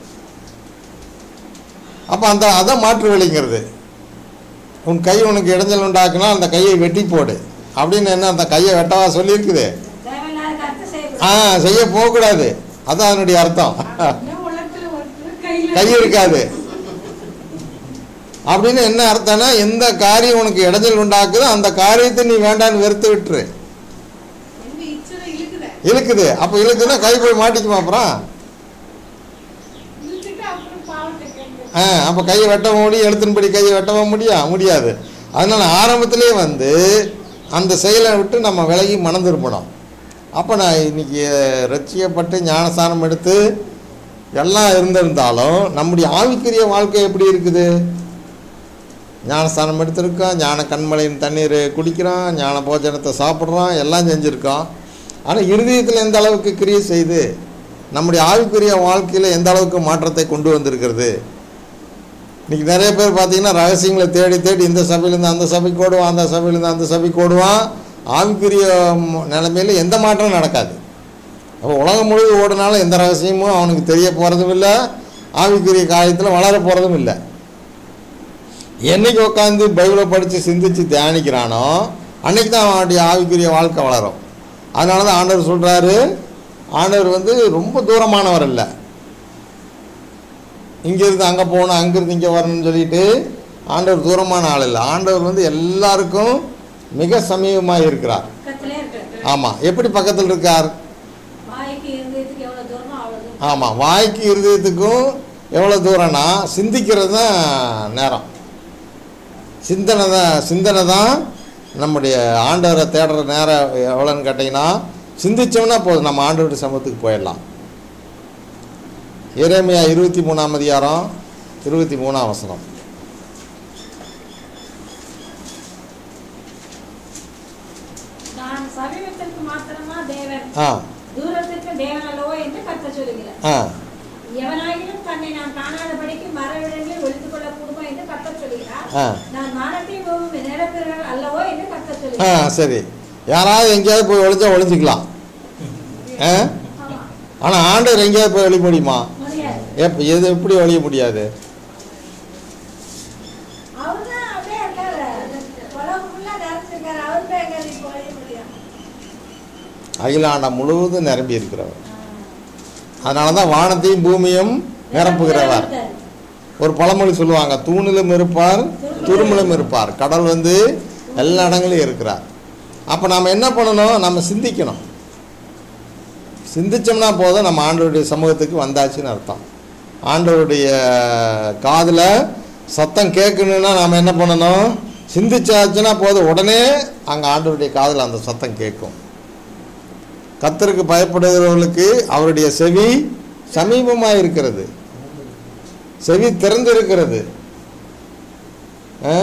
அப்போ அந்த அதான் மாற்று வழிங்கிறது உன் கை உனக்கு இடைஞ்சல் உண்டாக்குனா அந்த கையை வெட்டி போடு அப்படின்னு என்ன அந்த கையை வெட்டவா சொல்லியிருக்குது
தேவையில்லாத கருத்து
ஆ
செய்யக்கூடாது
செய்ய போகக்கூடாது அதான் அதனுடைய அர்த்தம்
இன்னும் உலகத்துல ஒருத்தர் கையில
கை இருக்காது அப்படின்னு என்ன அர்த்தம்னா எந்த காரியம் உனக்கு இடைஞ்சல் உண்டாக்குதோ அந்த காரியத்தை நீ வேண்டான்னு வெறுத்து விட்டுரு
எங்க இச்சதை இழுக்குதே
இழுக்குது அப்போ இழுக்குதுன்னா கை போய் மாட்டிக்குமா அப்புறம்
இழுத்துட்டு அப்புறம் பாவத்தை கேட்க
ஆ அப்போ கையை வெட்டவும் முடியும் எழுத்தின்படி கையை வெட்டவும் முடியும் முடியாது அதனால ஆரம்பத்திலே வந்து அந்த செயலை விட்டு நம்ம விலகி மனம் திரும்பணும் அப்போ நான் இன்னைக்கு ரட்சிக்கப்பட்டு ஞானஸ்தானம் எடுத்து எல்லாம் இருந்திருந்தாலும் நம்முடைய ஆவிக்குரிய வாழ்க்கை எப்படி இருக்குது ஞானஸ்தானம் எடுத்திருக்கோம் ஞான கண்மலையின் தண்ணீர் குடிக்கிறோம் ஞான போஜனத்தை சாப்பிட்றோம் எல்லாம் செஞ்சுருக்கோம் ஆனால் இருதயத்தில் எந்த அளவுக்கு கிரியை செய்து நம்முடைய ஆவிக்குரிய வாழ்க்கையில் எந்த அளவுக்கு மாற்றத்தை கொண்டு வந்திருக்கிறது இன்னைக்கு நிறைய பேர் பார்த்தீங்கன்னா ரகசியங்களை தேடி தேடி இந்த சபையிலேருந்து அந்த சபைக்கு ஓடுவான் அந்த சபையிலேருந்து அந்த சபைக்கு ஓடுவான் ஆவிக்குரிய ம், நிலைமையில எந்த மாற்றமும் நடக்காது அப்போ உலகம் முழுவதும் ஓடினாலும் எந்த ரகசியமும் அவனுக்கு தெரிய போகிறதும் இல்லை ஆவிக்குரிய காரியத்தில் வளர போகிறதும் இல்லை என்னைக்கு உட்காந்து பைபிளை படித்து சிந்திச்சு தியானிக்கிறானோ அன்னைக்கு தான் அவனுடைய ஆவிக்குரிய வாழ்க்கை வளரும் அதனால தான் ஆண்டவர் சொல்கிறாரு ஆண்டவர் வந்து ரொம்ப தூரமானவர் இல்லை இங்கேருந்து அங்கே போகணும் அங்கேருந்து இங்கே வரணும்னு சொல்லிட்டு ஆண்டவர் தூரமான ஆள் இல்லை ஆண்டவர் வந்து எல்லாருக்கும் மிக சமீபமாக இருக்கிறார்
பக்கத்திலே இருக்கிறது
ஆமாம் எப்படி பக்கத்தில் இருக்கார்
வாய்க்கு இருந்ததுக்கு எவ்வளவு தூரமோ அவ்வளவு தூரம்
ஆமாம் வாய்க்கு இருதயத்துக்கும் எவ்வளோ தூரம்னா சிந்திக்கிறது தான் நேரம் சிந்தனை தான் சிந்தனை தான் நம்முடைய ஆண்டவரை தேடுற நேரம் எவ்வளோன்னு கேட்டிங்கன்னா சிந்திச்சோம்னா போதும் நம்ம ஆண்டவருடைய சமூகத்துக்கு போயிடலாம் இறைமையா இருபத்தி மூணாம் அதிகாரம் இருபத்தி மூணாம் வசனம்
நான் சமீபத்திற்கு மாத்திரமா தேவன்
ஆ
தூரத்திற்கு தேவன் அல்லவோ என்று கர்த்தர் சொல்லுகிறார்
ஆ
எவனாகிலும் தன்னை நான் காணாதபடிக்கு மரவிடங்களில் ஒளித்துக் கொள்ள கூடுமா என்று கர்த்தர் சொல்லுகிறார்
ஆ
நான் வானத்தையும் பூமி நிரப்புகிறவன் அல்லவோ என்று கர்த்தர்
ஆ
சொல்லுகிறார்
சரி யாராவது எங்கேயாவது போய் ஒளிஞ்சா ஒளிஞ்சிக்கலாம் ஆ
ஆமா
ஆனால் ஆண்டவர் எங்கேயாவது போய் ஒளிய முடியுமா
முடியாது
எப் எது எப்படி ஒழிய முடியாது
அவர்தான் அப்படியே இருக்காரு உலகம் ஃபுல்லா நிறைஞ்சிருக்காரு அவர்தான் எங்க இப்போ ஒழிய முடியும்
அகிலாண்டம் முழுவதும் நிரம்பி இருக்கிறவர் அதனால தான் வானத்தையும் பூமியும் நிரப்புகிறவர் ஒரு பழமொழி சொல்லுவாங்க தூணிலும் இருப்பார் துருமிலும் இருப்பார் கடல் வந்து எல்லா இடங்களையும் இருக்கிறார் அப்போ நாம் என்ன பண்ணணும் நம்ம சிந்திக்கணும் சிந்திச்சோம்னா போதும் நம்ம ஆண்டவருடைய சமூகத்துக்கு வந்தாச்சுன்னு அர்த்தம் ஆண்டவருடைய காதில் சத்தம் கேட்கணுன்னா நாம் என்ன பண்ணணும் சிந்திச்சாச்சுன்னா போதும் உடனே அங்கே ஆண்டவருடைய காதில் அந்த சத்தம் கேட்கும் கத்தருக்கு பயப்படுகிறவர்களுக்கு அவருடைய செவி சமீபமாக இருக்கிறது செவி திறந்திருக்கிறது ஆ?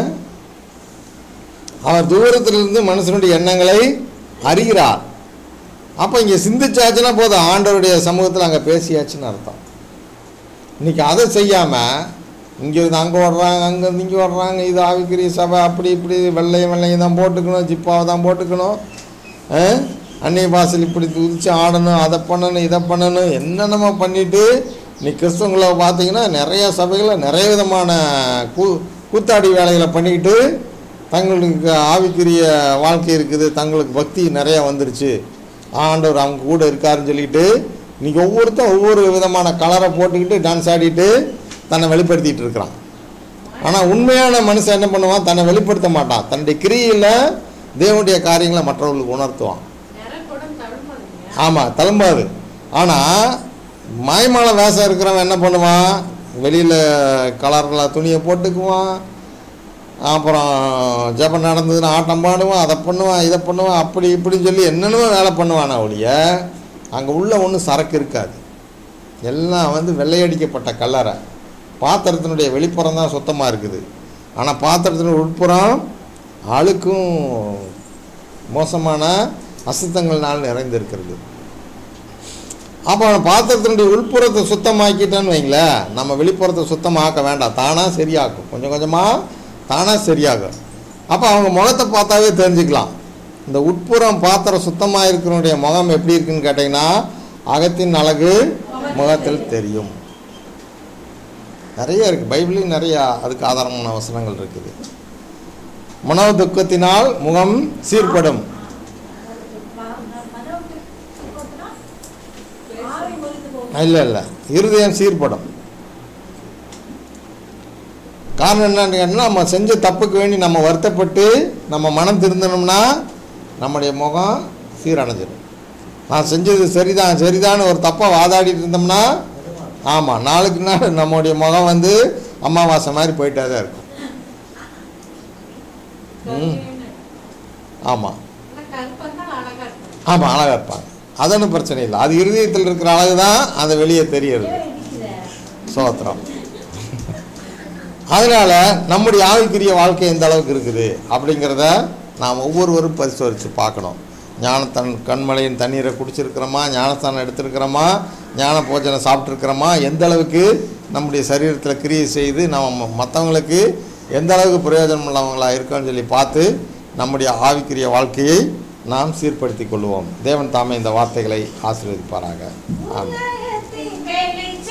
அவர் தூரத்திலிருந்து மனுஷனுடைய எண்ணங்களை அறிகிறார் அப்போ இங்கே சிந்திச்சாச்சுன்னா போதும் ஆண்டவருடைய சமூகத்தில் அங்கே பேசியாச்சுன்னு அர்த்தம் இன்னைக்கு அதை செய்யாமல் இங்கேருந்து அங்கே வர்றாங்க அங்கேருந்து இங்கே வர்றாங்க இது ஆவிக்குரிய சபை அப்படி இப்படி வெள்ளையும் வெள்ளையும் தான் போட்டுக்கணும் ஜிப்பாவை தான் போட்டுக்கணும் ஆ? அன்னை வாசல் இப்படி துதிச்சு ஆடணும் அதை பண்ணணும் இதை பண்ணணும் என்னென்னமோ பண்ணிட்டு நீ கிறிஸ்தவங்களை பார்த்தீங்கன்னா நிறைய சபைகளில் நிறைய விதமான கூ கூத்தாடி வேலைகளை பண்ணிக்கிட்டு தங்களுக்கு ஆவிக்குரிய வாழ்க்கை இருக்குது தங்களுக்கு பக்தி நிறையா வந்துருச்சு ஆண்டவர் அவங்க கூட இருக்காருன்னு சொல்லிட்டு இன்னைக்கு ஒவ்வொருத்தன் ஒவ்வொரு விதமான கலரை போட்டுக்கிட்டு டான்ஸ் ஆடிட்டு தன்னை வெளிப்படுத்திட்டு இருக்கிறான் ஆனால் உண்மையான மனுஷன் என்ன பண்ணுவான் தன்னை வெளிப்படுத்த மாட்டான் தன்னுடைய கிரியில் தேவனுடைய காரியங்களை மற்றவர்களுக்கு உணர்த்துவான்
நிறக்குடம் தழும்புங்க
ஆமாம் தழும்பாது ஆனால் மாய்மால வேஷம் இருக்கிறவன் என்ன பண்ணுவான் வெளியில் கலரில் துணியை போட்டுக்குவான் அப்புறம் ஜெபம் நடந்ததுன்னா ஆட்டம் பாடுவான் அதை பண்ணுவான் இதை பண்ணுவான் அப்படி இப்படின்னு சொல்லி என்னென்னமோ வேலை பண்ணுவானா ஒழிய அங்கே உள்ள ஒன்றும் சரக்கு இருக்காது எல்லாம் வந்து வெள்ளையடிக்கப்பட்ட கல்லறை பாத்திரத்தினுடைய வெளிப்புறம் தான் சுத்தமாக இருக்குது ஆனால் பாத்திரத்தினுடைய உட்புறம் அழுக்கும் மோசமான அசுத்தங்கள்னால் நிறைந்திருக்கிறது அப்போ பாத்திரத்தினுடைய உள்புறத்தை சுத்தமாக்கிட்டேன்னு வைங்களேன் நம்ம வெளிப்புறத்தை சுத்தமாக்க வேண்டாம் தானாக சரியாக்கும் கொஞ்சம் கொஞ்சமாக தானாக சரியாகும் அப்போ அவங்க முகத்தை பார்த்தாவே தெரிஞ்சுக்கலாம் இந்த உட்புறம் பாத்திரம் சுத்தமாக இருக்கிறவனுடைய முகம் எப்படி இருக்குன்னு கேட்டிங்கன்னா அகத்தின் அழகு முகத்தில் தெரியும் நிறைய இருக்குது பைபிளையும் நிறையா அதுக்கு ஆதாரமான வசனங்கள் இருக்குது மனோ துக்கத்தினால் முகம் சீர்படும்
ஆவி ஒழித்து போகும்
இல்லை இல்லை இருதயம் சீர்படும் காரணம் என்னன்னு கேட்டால் நம்ம செஞ்ச தப்புக்கு வேண்டி நம்ம வருத்தப்பட்டு நம்ம மனம் திருந்தணும்னா நம்முடைய முகம் சீரடைஞ்சிடும் நான் செஞ்சது சரிதான் சரிதான்னு ஒரு தப்பாக வாதாடிட்டு இருந்தோம்னா ஆமாம் நாளுக்கு நாள் நம்முடைய முகம் வந்து அமாவாசை மாதிரி போயிட்டே தான் இருக்கும் ம். ஆமாம்
ஆனா கருப்பா இருந்தா அழகா இருக்கும்
ஆமாம் அழகாக இருப்பாங்க அது ஒன்றும் பிரச்சனை இல்லை அது இருதயத்தில் இருக்கிற அழகு தான் அந்த வெளியே தெரியுது
ஏன் இடிக்குது?
சோத்திரம் அதனால் நம்முடைய ஆவிக்குரிய வாழ்க்கை எந்த அளவுக்கு இருக்குது அப்படிங்கிறத நாம் ஒவ்வொருவரும் பரிசோதித்து பார்க்கணும் ஞானத்தன் கண்மலையின் தண்ணீரை குடிச்சிருக்கிறோமா ஞானஸ்தானம் எடுத்திருக்கிறோமா ஞான போஜனம் சாப்பிட்ருக்கிறோமா எந்த அளவுக்கு நம்முடைய சரீரத்தில் கிரியை செய்து நம்ம மற்றவங்களுக்கு எந்த அளவுக்கு பிரயோஜனம் உள்ளவங்களாக இருக்கோம்னு சொல்லி பார்த்து நம்முடைய ஆவிக்குரிய வாழ்க்கையை நாம் சீர்படுத்திக் கொள்வோம் தேவன் தாமே இந்த வார்த்தைகளை ஆசீர்வதிப்பாராக ஆமாம்